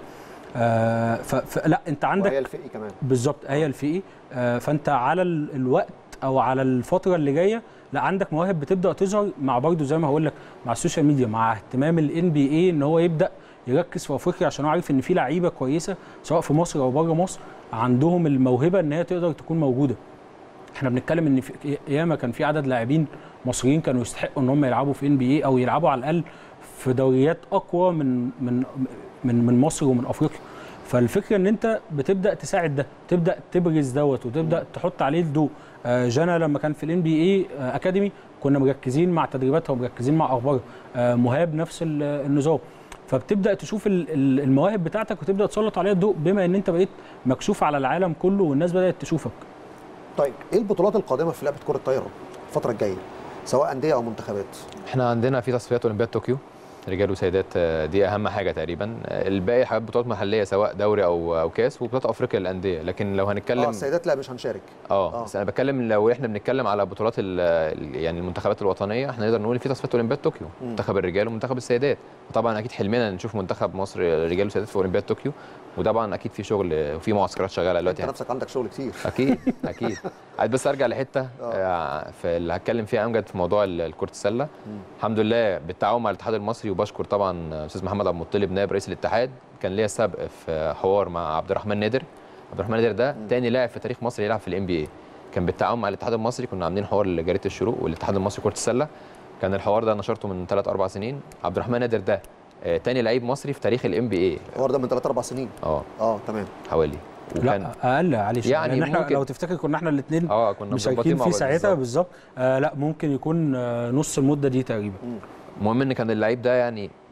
S5: آه، ف- فلا انت عندك
S1: وهي الفقي كمان
S5: بالظبط هي الفقي آه، فانت على ال- الوقت او على الفتره اللي جايه لا عندك مواهب بتبدا تظهر مع برضه زي ما هقول لك مع السوشيال ميديا مع اهتمام الان بي اي ان هو يبدا يركز في افريقيا عشان هو عارف ان في لعيبه كويسه سواء في مصر او بره مصر عندهم الموهبه ان هي تقدر تكون موجوده احنا بنتكلم ان في ياما كان في عدد لاعبين مصريين كانوا يستحقوا ان هم يلعبوا في ان بي اي او يلعبوا على الاقل في دوريات اقوى من من من من مصر ومن افريقيا فالفكره ان انت بتبدا تساعد ده تبدا تبرز دوت وتبدا تحط عليه الضوء آه، جانا لما كان في الان بي اي اكاديمي كنا مركزين مع تدريباتها ومركزين مع اخبارها آه، مهاب نفس ال- النظام فبتبدا تشوف ال- ال- المواهب بتاعتك وتبدا تسلط عليها الضوء بما ان انت بقيت مكشوف على العالم كله والناس بدات تشوفك
S1: طيب ايه البطولات القادمه في لعبه كره الطايره الفتره الجايه سواء انديه او منتخبات
S6: احنا عندنا في تصفيات اولمبياد طوكيو رجال وسيدات آه، دي اهم حاجه تقريبا آه، الباقي حاجات بطولات محليه سواء دوري او او كاس وبطولات افريقيا للانديه لكن لو هنتكلم
S1: اه السيدات لا مش هنشارك
S6: اه
S1: آه.
S6: بس انا بتكلم لو احنا بنتكلم على بطولات ال- ال- يعني المنتخبات الوطنيه احنا نقدر نقول إن في تصفيات اولمبياد طوكيو
S1: مم.
S6: منتخب الرجال ومنتخب السيدات وطبعا اكيد حلمنا نشوف منتخب مصر رجال وسيدات في اولمبياد طوكيو وطبعا اكيد في شغل وفي معسكرات شغاله
S1: انت
S6: دلوقتي يعني.
S1: نفسك عندك شغل كتير
S6: اكيد اكيد عايز بس ارجع لحته آه، في اللي هتكلم فيها امجد في موضوع ال- كره السله الحمد لله بالتعاون مع الاتحاد المصري وبشكر طبعا استاذ محمد عبد المطلب نائب رئيس الاتحاد كان ليا سبق في حوار مع عبد الرحمن نادر عبد الرحمن نادر ده تاني لاعب في تاريخ مصر يلعب في الام بي اي كان بالتعاون مع الاتحاد المصري كنا عاملين حوار لجريده الشروق والاتحاد المصري كره السله كان الحوار ده نشرته من 3 4 سنين عبد الرحمن نادر ده آه، تاني لعيب مصري في تاريخ الام بي اي
S1: الحوار ده من 3 4 سنين
S6: اه
S1: اه تمام
S6: حوالي وكان
S5: لا اقل عليه شوية.
S6: يعني
S5: لان احنا
S6: ممكن-
S5: لو تفتكر كنا احنا الاثنين
S6: اه كنا
S5: مشاركين
S6: مظبطين مع
S5: فيه
S6: بعض
S5: ساعتها
S6: بالظبط.
S5: بالظبط آه لا ممكن يكون آه نص المده دي تقريبا
S6: المهم ان كان اللعيب ده يعني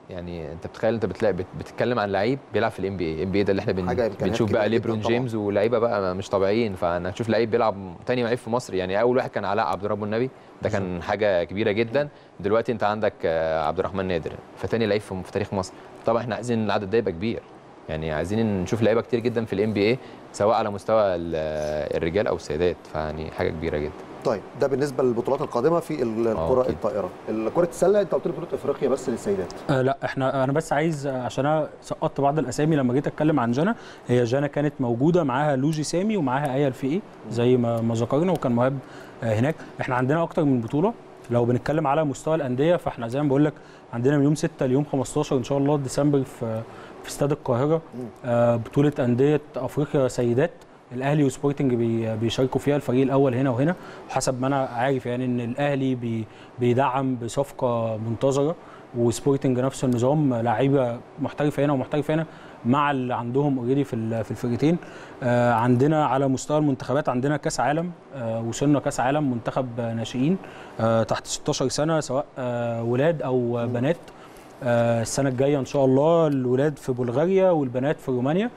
S6: يعني انت بتخيل انت بتلاقي بت- بتتكلم عن لعيب بيلعب في الام بي اي ام بي اي ده اللي احنا بن
S1: حاجة إمكانيات
S6: بنشوف
S1: كبيرة
S6: بقى
S1: جداً
S6: ليبرون
S1: طبعاً.
S6: جيمس ولاعيبه بقى مش طبيعيين فانا تشوف لعيب بيلعب تاني لعيب في مصر يعني اول واحد كان علاء عبد الرب النبي ده كان حاجه كبيره جدا دلوقتي انت عندك آه، عبد الرحمن نادر فتاني لعيب في في تاريخ مصر طبعا احنا عايزين العدد ده يبقى كبير يعني عايزين نشوف لعيبه كتير جدا في الام بي اي سواء على مستوى ال- الرجال او السيدات فيعني حاجه كبيره جدا
S1: طيب ده بالنسبه للبطولات القادمه في ال- الكره
S6: أكيد.
S1: الطائره كره السله انت قلت لي بطوله افريقيا بس للسيدات
S5: آه لا احنا انا بس عايز آه، عشان انا سقطت بعض الاسامي لما جيت اتكلم عن جانا هي جانا كانت موجوده معاها لوجي سامي ومعاها ايه الفقي زي ما ما ذكرنا وكان مهاب آه هناك احنا عندنا اكتر من بطوله لو بنتكلم على مستوى الانديه فاحنا زي ما بقول لك عندنا من يوم 6 ليوم 15 ان شاء الله ديسمبر في في استاد القاهره آه بطوله انديه افريقيا سيدات الاهلي وسبورتنج بي بيشاركوا فيها الفريق الاول هنا وهنا وحسب ما انا عارف يعني ان الاهلي بي بيدعم بصفقه منتظره وسبورتنج نفس النظام لعيبه محترفه هنا ومحترفه هنا مع اللي عندهم اوريدي في ال- في الفرقتين آه عندنا على مستوى المنتخبات عندنا كاس عالم آه وصلنا كاس عالم منتخب آه، ناشئين آه تحت 16 سنه سواء آه ولاد او آه بنات آه السنه الجايه ان شاء الله الولاد في بلغاريا والبنات في رومانيا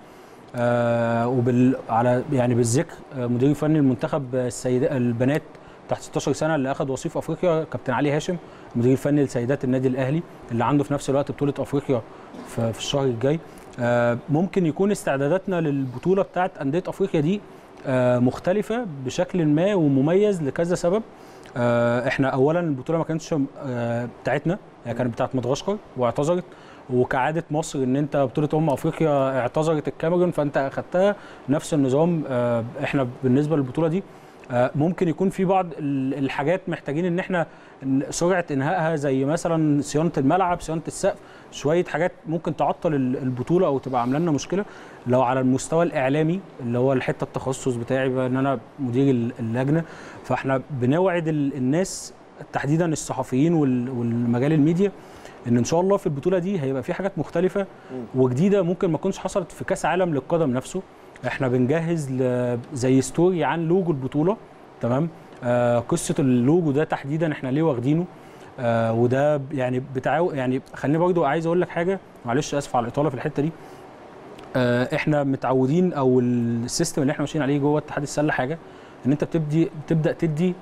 S5: آه وبال على يعني بالذكر آه مدير فني المنتخب السيد البنات تحت 16 سنه اللي اخذ وصيف افريقيا كابتن علي هاشم مدير فني لسيدات النادي الاهلي اللي عنده في نفس الوقت بطوله افريقيا في, في الشهر الجاي آه ممكن يكون استعداداتنا للبطوله بتاعت انديه افريقيا دي آه مختلفه بشكل ما ومميز لكذا سبب آه احنا اولا البطوله ما كانتش آه بتاعتنا هي كانت بتاعت مدغشقر واعتذرت وكعاده مصر ان انت بطوله امم افريقيا اعتذرت الكاميرون فانت اخدتها نفس النظام آه، احنا بالنسبه للبطوله دي آه، ممكن يكون في بعض ال- الحاجات محتاجين ان احنا ن- سرعه انهائها زي مثلا صيانه الملعب صيانه السقف شويه حاجات ممكن تعطل ال- البطوله او تبقى عامله لنا مشكله لو على المستوى الاعلامي اللي هو الحته التخصص بتاعي بقى ان انا مدير ال- اللجنه فاحنا بنوعد ال- الناس تحديدا الصحفيين وال- والمجال الميديا ان ان شاء الله في البطوله دي هيبقى في حاجات مختلفه وجديده ممكن ما تكونش حصلت في كاس عالم للقدم نفسه احنا بنجهز ل- زي ستوري عن لوجو البطوله تمام آه قصه اللوجو ده تحديدا احنا ليه واخدينه آه وده ب- يعني بتعاو يعني خليني برضو عايز اقول لك حاجه معلش اسف على الاطاله في الحته دي آه احنا متعودين او السيستم اللي احنا ماشيين عليه جوه اتحاد السله حاجه ان انت بتبدي بتبدا تدي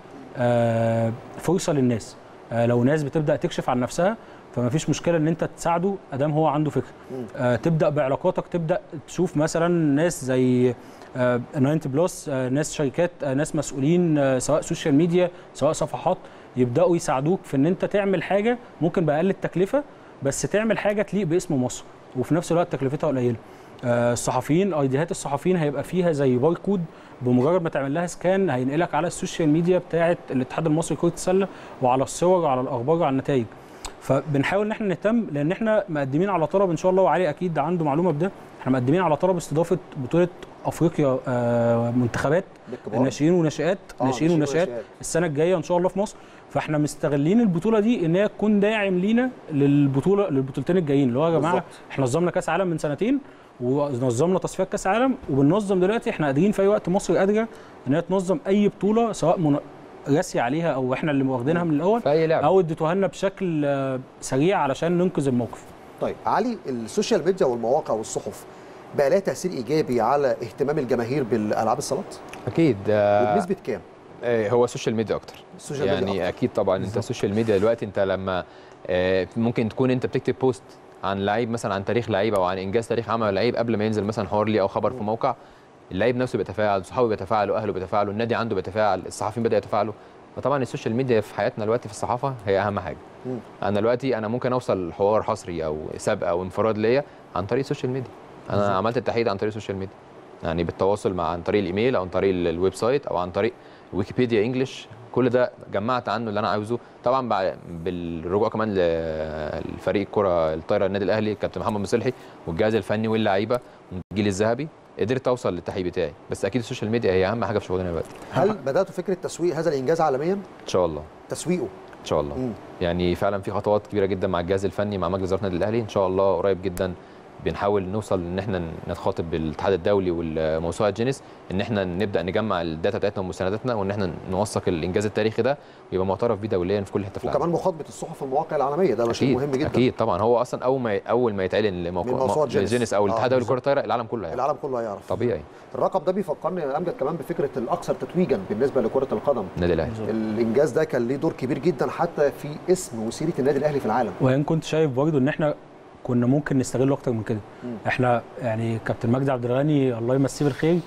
S5: آه فرصه للناس آه لو ناس بتبدا تكشف عن نفسها فما فيش مشكله ان انت تساعده ادام هو عنده فكره آه تبدا بعلاقاتك تبدا تشوف مثلا ناس زي آه 90 بلس آه ناس شركات آه ناس مسؤولين آه سواء سوشيال ميديا سواء صفحات يبداوا يساعدوك في ان انت تعمل حاجه ممكن باقل التكلفه بس تعمل حاجه تليق باسم مصر وفي نفس الوقت تكلفتها قليله آه، الصحفيين ايديهات الصحفيين هيبقى فيها زي باركود بمجرد ما تعمل لها سكان هينقلك على السوشيال ميديا بتاعه الاتحاد المصري لكره السله وعلى الصور وعلى الاخبار وعلى النتائج فبنحاول ان احنا نهتم لان احنا مقدمين على طلب ان شاء الله وعلي اكيد عنده معلومه بده احنا مقدمين على طلب استضافه بطوله افريقيا آه، منتخبات
S1: بالكبار
S5: الناشئين وناشئات
S1: آه،
S5: ناشئين وناشئات السنه الجايه ان شاء الله في مصر فاحنا مستغلين البطوله دي ان هي تكون داعم لينا للبطوله للبطولتين الجايين اللي هو يا جماعه
S1: بالظبط.
S5: احنا نظمنا كاس عالم من سنتين ونظمنا تصفيات كاس عالم وبننظم دلوقتي احنا قادرين في اي وقت مصر قادره ان هي تنظم اي بطوله سواء من... راسي عليها او احنا اللي واخدينها من الاول
S6: في اي لعبه
S5: او اديتوها لنا بشكل آه، سريع علشان ننقذ الموقف
S1: طيب علي السوشيال ميديا والمواقع والصحف بقى لها تاثير ايجابي على اهتمام الجماهير بالالعاب الصالات
S6: اكيد آه،
S1: وبنسبه كام؟
S6: آه، هو السوشيال ميديا اكتر
S1: السوشيال ميديا
S6: يعني
S1: أكتر.
S6: اكيد طبعا انت
S1: بالظبط.
S6: السوشيال ميديا دلوقتي انت لما آه، ممكن تكون انت بتكتب بوست عن لعيب مثلا عن تاريخ لعيب او عن انجاز تاريخ عمل لعيب قبل ما ينزل مثلا حوار ليه او خبر في موقع اللعيب نفسه بيتفاعل صحابه بيتفاعلوا اهله بيتفاعلوا النادي عنده بيتفاعل الصحفيين بدأوا يتفاعلوا فطبعا السوشيال ميديا في حياتنا دلوقتي في الصحافه هي اهم حاجه
S1: مم.
S6: انا دلوقتي انا ممكن اوصل حوار حصري او سبق او انفراد ليا عن طريق السوشيال ميديا انا
S1: بالظبط.
S6: عملت التحديد عن طريق السوشيال ميديا يعني بالتواصل مع عن طريق الايميل او عن طريق ال- الويب سايت او عن طريق ويكيبيديا انجلش كل ده جمعت عنه اللي انا عاوزه طبعا بع- بالرجوع كمان ل- لفريق الكره الطايره النادي الاهلي كابتن محمد مصلحي والجهاز الفني واللعيبه والجيل الذهبي قدرت اوصل للتحقيق بتاعي بس اكيد السوشيال ميديا هي اهم حاجه في شغلنا دلوقتي
S1: هل بداتوا فكره تسويق هذا الانجاز عالميا؟
S6: ان شاء الله
S1: تسويقه
S6: ان شاء الله
S1: مم.
S6: يعني فعلا في خطوات كبيره جدا مع الجهاز الفني مع مجلس اداره النادي الاهلي ان شاء الله قريب جدا بنحاول نوصل ان احنا نتخاطب بالاتحاد الدولي والموسوعه جينيس ان احنا نبدا نجمع الداتا بتاعتنا ومستنداتنا وان احنا نوثق الانجاز التاريخي ده ويبقى معترف بيه دوليا في كل حته في العالم
S1: وكمان مخاطبه الصحف والمواقع العالميه ده شيء
S6: اكيد
S1: مهم جدا
S6: اكيد طبعا هو اصلا اول ما اول ما يتعلن
S1: من
S6: لموقع
S1: موسوعة
S6: مو-
S1: جينيس.
S6: جينيس او
S1: آه،
S6: الاتحاد الدولي لكره
S1: بالظبط.
S6: الطايره العالم كله هيعرف
S1: العالم كله هيعرف
S6: طبيعي
S1: الرقم ده بيفكرني يا امجد كمان بفكره الاكثر تتويجا بالنسبه لكره القدم
S6: النادي الاهلي
S1: الانجاز ده كان ليه دور كبير جدا حتى في اسم وسيره النادي الاهلي في العالم
S5: وان كنت شايف برضه ان احنا كنا ممكن نستغله اكتر من كده احنا يعني كابتن مجدي عبد الغني الله يمسيه بالخير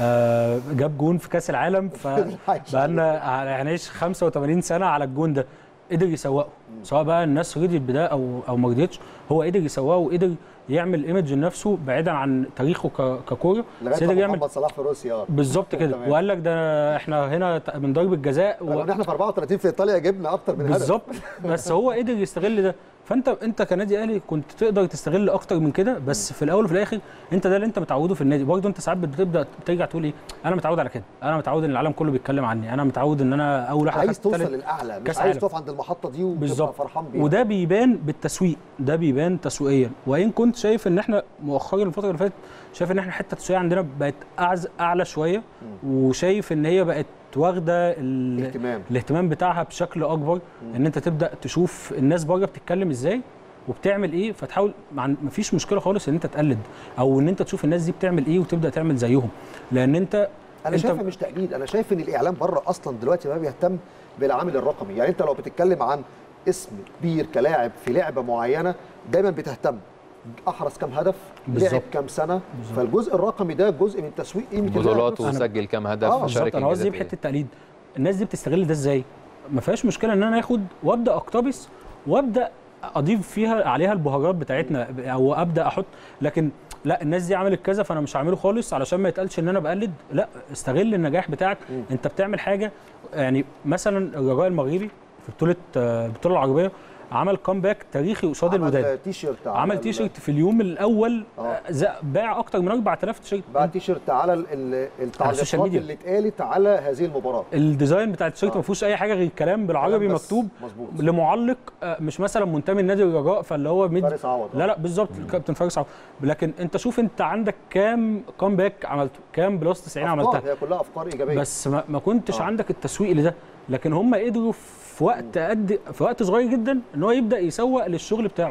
S5: آه جاب جون في كاس العالم فبقى لنا هنعيش 85 سنه على الجون ده قدر يسوقه سواء بقى الناس رضيت بده او او ما رضيتش هو قدر يسوقه وقدر يعمل ايمج لنفسه بعيدا عن تاريخه ك- ككوره بس
S1: لغايه
S5: قدر
S1: ما
S5: يعمل
S1: محمد صلاح في روسيا اه
S5: بالظبط كده
S1: تمام.
S5: وقال لك ده احنا هنا من ضربه جزاء و...
S1: رغم ان احنا في 34 في ايطاليا جبنا اكتر من هدف
S5: بالظبط بس هو قدر يستغل ده فانت انت كنادي اهلي كنت تقدر تستغل اكتر من كده بس في الاول وفي الاخر انت ده اللي انت متعوده في النادي برضه انت ساعات بتبدا ترجع تقول ايه انا متعود على كده انا متعود ان العالم كله بيتكلم عني انا متعود ان انا اول واحد
S1: عايز
S5: أخدت
S1: توصل
S5: تالت.
S1: للاعلى مش
S5: كأس
S1: عايز
S5: عالم.
S1: تقف عند المحطه دي وتبقى
S5: بالظبط
S1: فرحان بيها
S5: وده بيبان بالتسويق ده بيبان تسويقيا وان كنت شايف ان احنا مؤخرا الفتره اللي فاتت شايف ان احنا حته التسويق عندنا بقت أعز اعلى شويه وشايف ان هي بقت واخده ال...
S1: اهتمام
S5: الاهتمام بتاعها بشكل اكبر ان انت تبدا تشوف الناس بره بتتكلم ازاي وبتعمل ايه فتحاول مع مفيش مشكله خالص ان انت تقلد او ان انت تشوف الناس دي بتعمل ايه وتبدا تعمل زيهم لان انت
S1: انا
S5: انت-
S1: شايفها مش تقليد انا شايف ان الاعلام بره اصلا دلوقتي ما بيهتم بالعامل الرقمي يعني انت لو بتتكلم عن اسم كبير كلاعب في لعبه معينه دايما بتهتم احرز كام هدف
S5: بالظبط.
S1: لعب كام سنه فالجزء الرقمي ده جزء من تسويق قيمه اللاعب
S6: بطولاته
S1: نفسه.
S6: وسجل كام هدف
S1: آه،
S6: شارك
S5: بالظبط انا قصدي
S6: إنجازات
S5: بحته التقليد الناس دي بتستغل ده ازاي ما فيهاش مشكله ان انا اخد وابدا اقتبس وابدا اضيف فيها عليها البهارات بتاعتنا او ابدا احط لكن لا الناس دي عملت كذا فانا مش هعمله خالص علشان ما يتقالش ان انا بقلد لا استغل النجاح بتاعك انت بتعمل حاجه يعني مثلا الرجاء المغربي في بطوله آه، البطوله العربيه عمل كومباك تاريخي قصاد الوداد
S1: عمل تي شيرت
S5: عمل تي شيرت في اليوم الاول
S1: آه.
S5: آه، ز- باع اكتر من 4000 تيشيرت
S1: بعد تي شيرت على ال- ال- التعليقات
S5: السوشيال ميديا.
S1: اللي اتقالت على هذه المباراه
S5: الديزاين بتاع التيشيرت
S1: آه.
S5: ما فيهوش اي حاجه غير كلام بالعربي
S1: كلام بس.
S5: مكتوب
S1: مظبوط
S5: لمعلق آه، مش مثلا منتمي لنادي الرجاء فاللي هو مد...
S1: فارس عوض
S5: لا لا بالظبط الكابتن فارس عوض لكن انت شوف انت عندك كام كومباك عملته كام بلس 90
S1: أفكار،
S5: عملتها
S1: هي كلها افكار ايجابيه
S5: بس ما, ما كنتش
S1: آه.
S5: عندك التسويق لده لكن هم قدروا في وقت قد في وقت صغير جدا ان هو يبدا يسوق للشغل بتاعه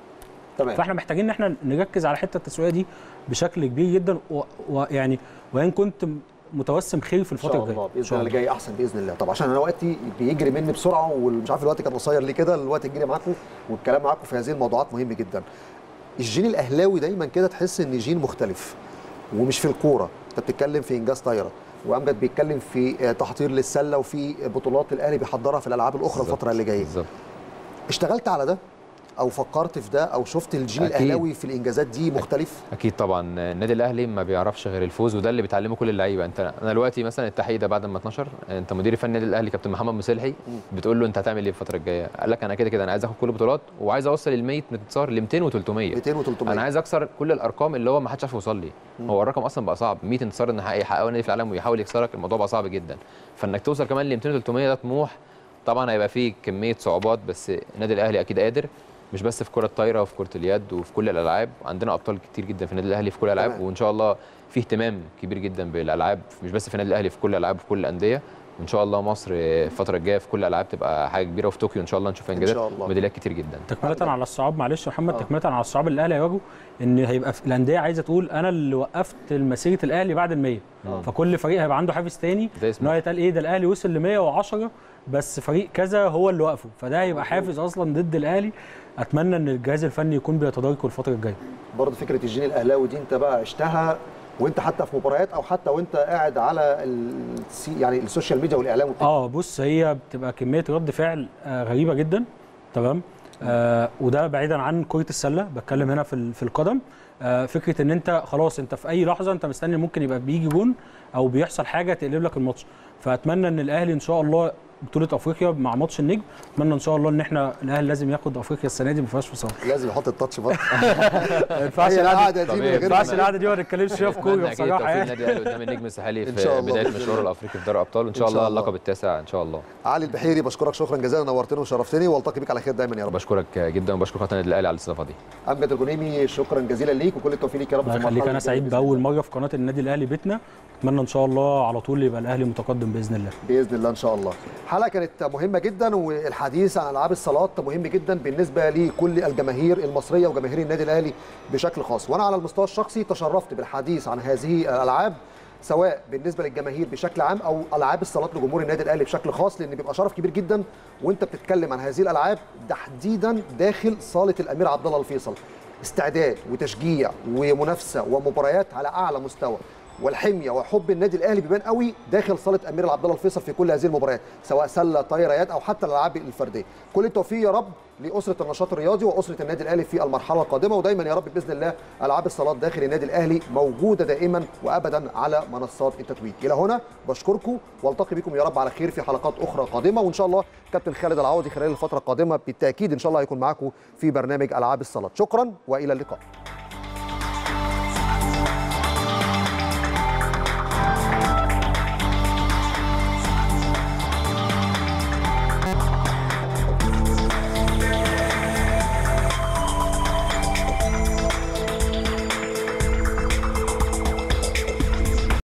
S1: تمام
S5: فاحنا محتاجين ان احنا نركز على حته التسويقيه دي بشكل كبير جدا و- ويعني وان كنت متوسم خير في
S1: ان
S5: الفتره
S1: شاء
S5: الجايه
S1: الله باذن الله اللي جاي احسن باذن الله طب عشان انا وقتي بيجري مني بسرعه ومش عارف الوقت كان قصير ليه كده الوقت يجري معاكم والكلام معاكم في هذه الموضوعات مهم جدا الجين الاهلاوي دايما كده تحس ان جين مختلف ومش في الكوره انت بتتكلم في انجاز طايره وامجد بيتكلم في آه، تحضير للسله وفي بطولات الاهلي بيحضرها في الالعاب الاخرى
S6: بالظبط.
S1: الفتره اللي جايه
S6: بالظبط
S1: اشتغلت على ده او فكرت في ده او شفت الجيل
S6: أكيد.
S1: الاهلاوي في الانجازات دي مختلف
S6: اكيد طبعا النادي الاهلي ما بيعرفش غير الفوز وده اللي بيتعلمه كل اللعيبه انت انا دلوقتي مثلا التحقيق ده بعد ما اتنشر انت مدير فني النادي الاهلي كابتن محمد مسلحي بتقول له انت هتعمل ايه الفتره الجايه قال لك انا كده كده انا عايز اخد كل البطولات وعايز اوصل ال 100 انتصار ل 200 و300
S1: 200 و300
S6: انا عايز اكسر كل الارقام اللي هو ما حدش عارف يوصل لي هو الرقم اصلا بقى صعب 100 انتصار ان يحققه نادي في العالم ويحاول يكسرك الموضوع بقى صعب جدا فانك توصل كمان ل 200 300 ده طموح طبعا هيبقى فيه كميه صعوبات بس النادي الاهلي اكيد قادر مش بس في كره الطايره وفي كره اليد وفي كل الالعاب عندنا ابطال كتير جدا في النادي الاهلي في كل الالعاب
S1: تمام.
S6: وان شاء الله في اهتمام كبير جدا بالالعاب مش بس في النادي الاهلي في كل الالعاب في كل الانديه وان شاء الله مصر الفتره الجايه في كل الالعاب تبقى حاجه كبيره وفي طوكيو ان شاء الله نشوف انجازات
S1: شاء الله.
S6: وميداليات كتير جدا
S5: تكمله على الصعاب معلش يا محمد
S1: آه.
S5: تكمله على الصعاب اللي الاهلي هيواجهه ان هيبقى في الانديه عايزه تقول انا اللي وقفت مسيره الاهلي بعد ال 100
S1: آه.
S5: فكل فريق هيبقى عنده حافز تاني
S6: زي
S5: ان
S6: اسمه
S5: هو يتقال ايه ده الاهلي وصل ل 110 بس فريق كذا هو اللي وقفه فده هيبقى حافز اصلا ضد الاهلي اتمنى ان الجهاز الفني يكون بيتداركه الفتره الجايه
S1: برضه فكره الجين الاهلاوي دي انت بقى عشتها وانت حتى في مباريات او حتى وانت قاعد على السي يعني السوشيال ميديا والاعلام وكده
S5: اه بص هي بتبقى كميه رد فعل آه غريبه جدا تمام آه وده بعيدا عن كره السله بتكلم هنا في ال- في القدم آه فكره ان انت خلاص انت في اي لحظه انت مستني ممكن يبقى بيجي جون او بيحصل حاجه تقلب لك الماتش فاتمنى ان الاهلي ان شاء الله بطوله افريقيا مع ماتش النجم اتمنى ان شاء الله ان احنا الاهلي لازم ياخد افريقيا السنه دي ما فيهاش فصال
S1: لازم يحط التاتش بقى
S5: ما ينفعش
S1: هي
S5: القعده
S1: القعده دي من
S6: طبيعي.
S5: ما
S1: غير
S5: ينفعش القعده دي ما نتكلمش فيها في كوره
S6: اتمنى اكيد
S5: بصراحه
S6: توفيق
S5: يعني
S6: النادي الاهلي قدام النجم الساحلي
S1: إن
S6: في
S1: شاء الله
S6: بدايه
S1: بإذن
S6: مشواره
S1: الله.
S6: الافريقي في دوري الابطال وان
S1: إن
S6: شاء
S1: شاء
S6: الله
S1: الله.
S6: اللقب التاسع ان شاء الله
S1: علي البحيري بشكرك شكرا جزيلا نورتني وشرفتني والتقي بك على خير دايما يا رب
S6: بشكرك جدا وبشكر قناه النادي الاهلي على الاستضافه دي
S1: امجد الغنيمي شكرا جزيلا ليك وكل التوفيق ليك يا رب
S5: الله
S1: في
S5: يخليك
S1: المرحلة
S5: انا
S1: اللي
S5: سعيد
S1: جاية
S5: باول مره في قناه النادي الاهلي بيتنا اتمنى ان شاء الله على طول يبقى الاهلي متقدم باذن الله
S1: باذن الله ان شاء الله حلقه كانت مهمه جدا والحديث عن العاب الصالات مهم جدا بالنسبه لكل الجماهير المصريه وجماهير النادي الاهلي بشكل خاص وانا على المستوى الشخصي تشرفت بالحديث عن هذه الالعاب سواء بالنسبه للجماهير بشكل عام او العاب الصالات لجمهور النادي الاهلي بشكل خاص لان بيبقى شرف كبير جدا وانت بتتكلم عن هذه الالعاب تحديدا داخل صاله الامير عبد الله الفيصل استعداد وتشجيع ومنافسه ومباريات على اعلى مستوى والحميه وحب النادي الاهلي بيبان قوي داخل صاله امير عبد الله الفيصل في كل هذه المباريات سواء سله طايره او حتى الالعاب الفرديه كل التوفيق يا رب لاسره النشاط الرياضي واسره النادي الاهلي في المرحله القادمه ودايما يا رب باذن الله العاب الصالات داخل النادي الاهلي موجوده دائما وابدا على منصات التتويج الى هنا بشكركم والتقي بكم يا رب على خير في حلقات اخرى قادمه وان شاء الله كابتن خالد العوضي خلال الفتره القادمه بالتاكيد ان شاء الله هيكون معاكم في برنامج العاب الصالات شكرا والى اللقاء